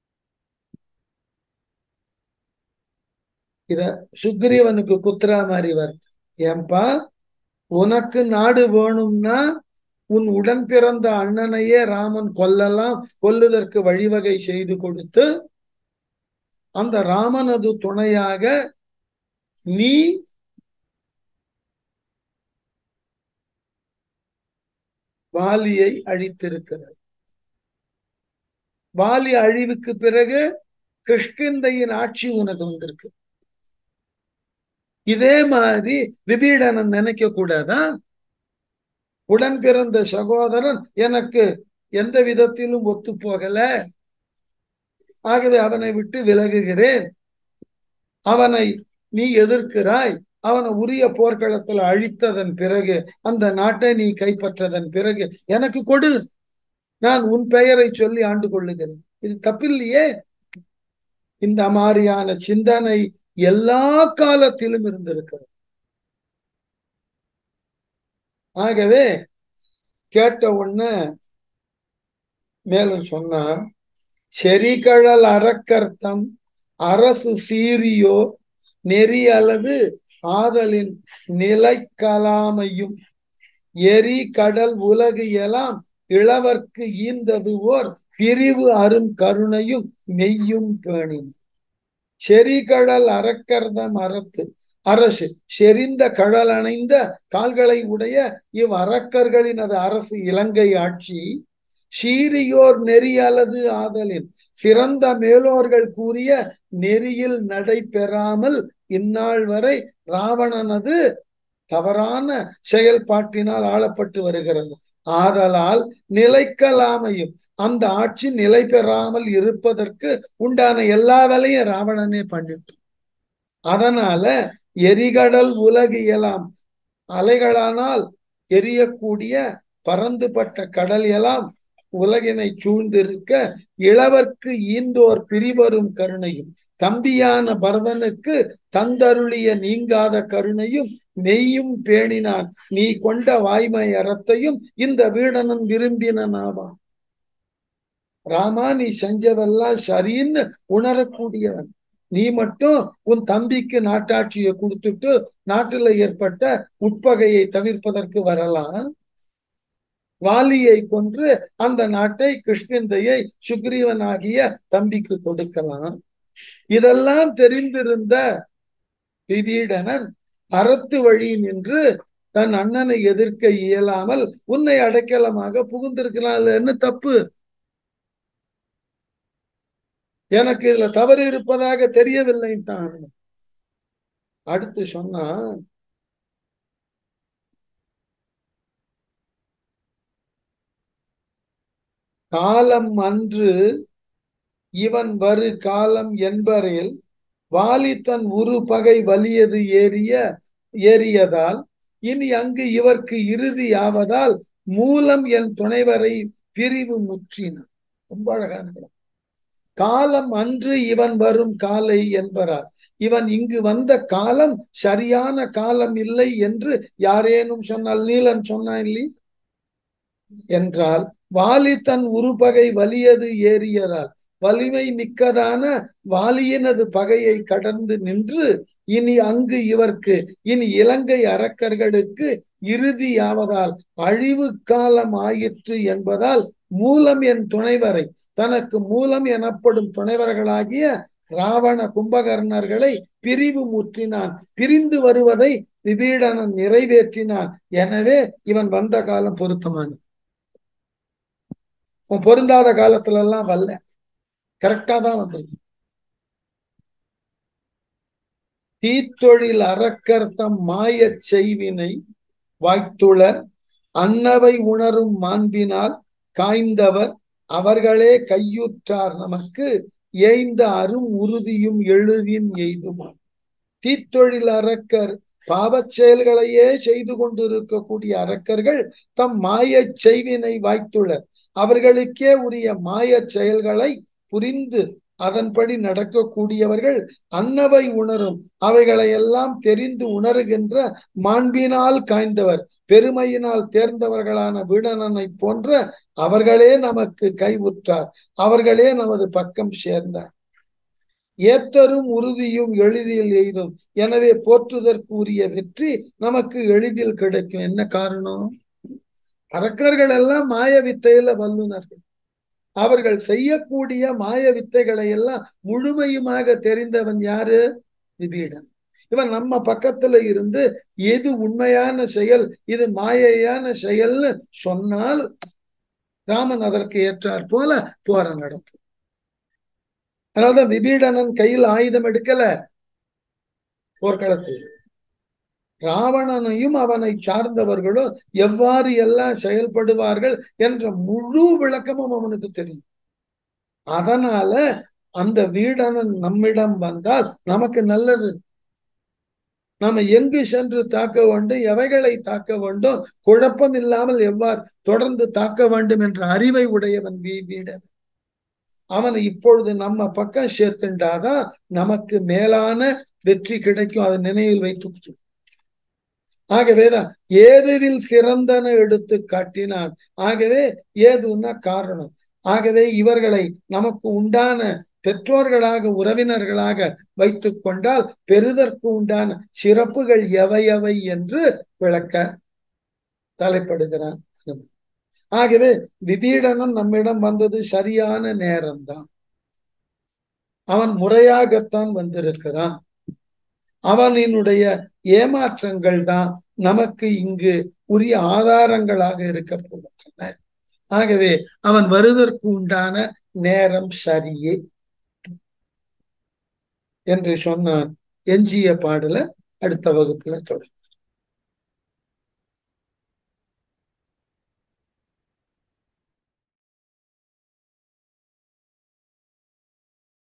இத சுக்ரீவனுக்கு குத்துரா மாதிரி வருது ஏன்பா உனக்கு நாடு வேணும்னா உன் உடன் பிறந்த அண்ணனையே ராமன் கொல்லலாம் கொல்லுதற்கு வழிவகை செய்து கொடுத்து அந்த ராமனது துணையாக நீ வாலியை அழித்திருக்கிறார் வாலி அழிவுக்கு பிறகு கிஷ்கிந்தையின் ஆட்சி உனக்கு வந்திருக்கு இதே மாதிரி விபீடனன் நினைக்க கூடாதா உடன் பிறந்த சகோதரன் எனக்கு எந்த விதத்திலும் ஒத்து போகல ஆகவே அவனை விட்டு விலகுகிறேன் அவனை நீ எதிர்க்கிறாய் அவனை உரிய போர்க்களத்தில் அழித்ததன் பிறகு அந்த நாட்டை நீ கைப்பற்றதன் பிறகு எனக்கு கொடு நான் உன் பெயரை சொல்லி ஆண்டு கொள்ளுகிறேன் இது தப்பில்லையே இந்த மாதிரியான சிந்தனை எல்லா காலத்திலும் இருந்திருக்கிறது ஆகவே கேட்ட உடனே மேலும் சொன்னா செரிகழல் அறக்கர்த்தம் அரசு சீரியோ நெறி அல்லது ஆதலின் நிலைக்கலாமையும் எரி கடல் உலகு எல்லாம் இளவர்க்கு ஈந்தது ஓர் பிரிவு அரும் கருணையும் மெய்யும் பேணின செரிகடல் அறக்கர்தம் அறத்து அரசு செறிந்த கடல் அணைந்த கால்களை உடைய இவ் அரக்கர்களினது அரசு இலங்கை ஆட்சி சீரியோர் நெறி அல்லது ஆதலின் சிறந்த மேலோர்கள் கூறிய நெறியில் நடைபெறாமல் இந்நாள் வரை ராவணனது தவறான செயல்பாட்டினால் ஆளப்பட்டு வருகிறது ஆதலால் நிலைக்கலாமையும் அந்த ஆட்சி நிலை பெறாமல் இருப்பதற்கு உண்டான எல்லா வேலையும் ராவணனே பண்ணிட்டு அதனால எரிகடல் உலகு எல்லாம் அலைகளானால் எரியக்கூடிய பறந்துபட்ட கடல் எல்லாம் உலகினை சூழ்ந்திருக்க இளவர்க்கு ஈந்தோர் பிரிவரும் கருணையும் தம்பியான பரதனுக்கு தந்தருளிய நீங்காத கருணையும் மெய்யும் பேணினான் நீ கொண்ட வாய்மை அறத்தையும் இந்த வீடனன் விரும்பினாவான் ராமா நீ செஞ்சதெல்லாம் சரின்னு உணரக்கூடியவன் நீ மட்டும் உன் தம்பிக்கு நாட்டாட்சியை கொடுத்துட்டு நாட்டுல ஏற்பட்ட உட்பகையை தவிர்ப்பதற்கு வரலாம் வாலியை கொன்று அந்த நாட்டை கிருஷ்ணந்தையை சுக்ரீவன் ஆகிய தம்பிக்கு கொடுக்கலாம் இதெல்லாம் தெரிந்திருந்த விபீடனன் அறத்து வழி நின்று தன் அண்ணனை எதிர்க்க இயலாமல் உன்னை அடைக்கலமாக புகுந்திருக்கலாம் அதுல என்ன தப்பு எனக்கு இதுல தவறு இருப்பதாக தெரியவில்லை தான் அடுத்து சொன்னா காலம் அன்று இவன் வரு காலம் என்பரில் வாலி தன் உரு பகை வலியது ஏறிய ஏறியதால் இனி அங்கு இவர்க்கு இறுதி ஆவதால் மூலம் என் துணைவரை பிரிவு முற்றினான் ரொம்ப அழகான காலம் அன்று இவன் வரும் காலை என்பரார் இவன் இங்கு வந்த காலம் சரியான காலம் இல்லை என்று யாரேனும் சொன்னால் நீலன் சொன்னான் இல்லை என்றால் வாலி தன் உருபகை வலியது ஏறியதால் வலிமை மிக்கதான வாலியினது பகையை கடந்து நின்று இனி அங்கு இவர்க்கு இனி இலங்கை அரக்கர்களுக்கு இறுதியாவதால் அழிவு காலம் ஆயிற்று என்பதால் மூலம் என் துணைவரை தனக்கு மூலம் எனப்படும் துணைவர்களாகிய ராவண கும்பகர்ணர்களை பிரிவு முற்றினான் பிரிந்து வருவதை விபீடனன் நிறைவேற்றினான் எனவே இவன் வந்த காலம் பொருத்தமானது பொருந்தாத காலத்துல எல்லாம் வரல கரெக்டா தான் வந்திருக்கு தீத்தொழில் அறக்கர்த்தம் மாயச் செய்வினை வாய்த்துளர் அன்னவை உணரும் மாண்பினால் காய்ந்தவர் அவர்களே கையுற்றார் நமக்கு ஏய்ந்த அரும் உறுதியும் எழுதின் எய்துமான் தீத்தொழில் அரக்கர் பாவச் செயல்களையே செய்து கொண்டிருக்கக்கூடிய அரக்கர்கள் தம் மாயச் செய்வினை வாய்த்துள்ளர் அவர்களுக்கே உரிய மாயச் செயல்களை புரிந்து அதன்படி நடக்கக்கூடியவர்கள் அன்னவை உணரும் அவைகளை எல்லாம் தெரிந்து உணர்கின்ற மாண்பினால் காய்ந்தவர் பெருமையினால் தேர்ந்தவர்களான வீடனனை போன்ற அவர்களே நமக்கு கைவுற்றார் அவர்களே நமது பக்கம் சேர்ந்தார் ஏத்தரும் உறுதியும் எளிதில் எய்தும் எனவே போற்றுதற்கு உரிய வெற்றி நமக்கு எளிதில் கிடைக்கும் என்ன காரணம் அரக்கர்கள் எல்லாம் மாய வித்தையில வல்லுநர்கள் அவர்கள் செய்யக்கூடிய மாய வித்தைகளை எல்லாம் முழுமையுமாக தெரிந்தவன் யாரு விபீடன் இவன் நம்ம பக்கத்துல இருந்து எது உண்மையான செயல் இது மாயையான செயல்னு சொன்னால் ராமன் அதற்கு ஏற்றார் போல போரம் நடத்தும் அதனால்தான் விபீடனன் கையில் ஆயுதம் எடுக்கல போர்க்களத்தில் ராவணனையும் அவனை சார்ந்தவர்களும் எவ்வாறு எல்லாம் செயல்படுவார்கள் என்ற முழு விளக்கமும் அவனுக்கு தெரியும் அதனால அந்த வீடனன் நம்மிடம் வந்தால் நமக்கு நல்லது நாம எங்கு சென்று தாக்க வேண்டும் எவைகளை தாக்க வேண்டும் குழப்பம் இல்லாமல் எவ்வாறு தொடர்ந்து தாக்க வேண்டும் என்ற அறிவை உடையவன் வீ வீடன் அவனை இப்பொழுது நம்ம பக்கம் சேர்த்துண்டாதான் நமக்கு மேலான வெற்றி கிடைக்கும் அதை நினைவில் வைத்து ஆகவேதான் ஏதுவில் சிறந்தன எடுத்து காட்டினான் ஆகவே ஏதுன்னா காரணம் ஆகவே இவர்களை நமக்கு உண்டான பெற்றோர்களாக உறவினர்களாக வைத்துக் கொண்டால் பெறுதற்கு உண்டான சிறப்புகள் எவை எவை என்று விளக்க தலைப்படுகிறான் ஆகவே விபீடனம் நம்மிடம் வந்தது சரியான நேரம்தான் அவன் முறையாகத்தான் வந்திருக்கிறான் அவனினுடைய ஏமாற்றங்கள் தான் நமக்கு இங்கு உரிய ஆதாரங்களாக இருக்க போகின்றன ஆகவே அவன் வருவதற்கு உண்டான நேரம் சரியே என்று சொன்னான் எஞ்சிய பாடல அடுத்த வகுப்புல தொடரும்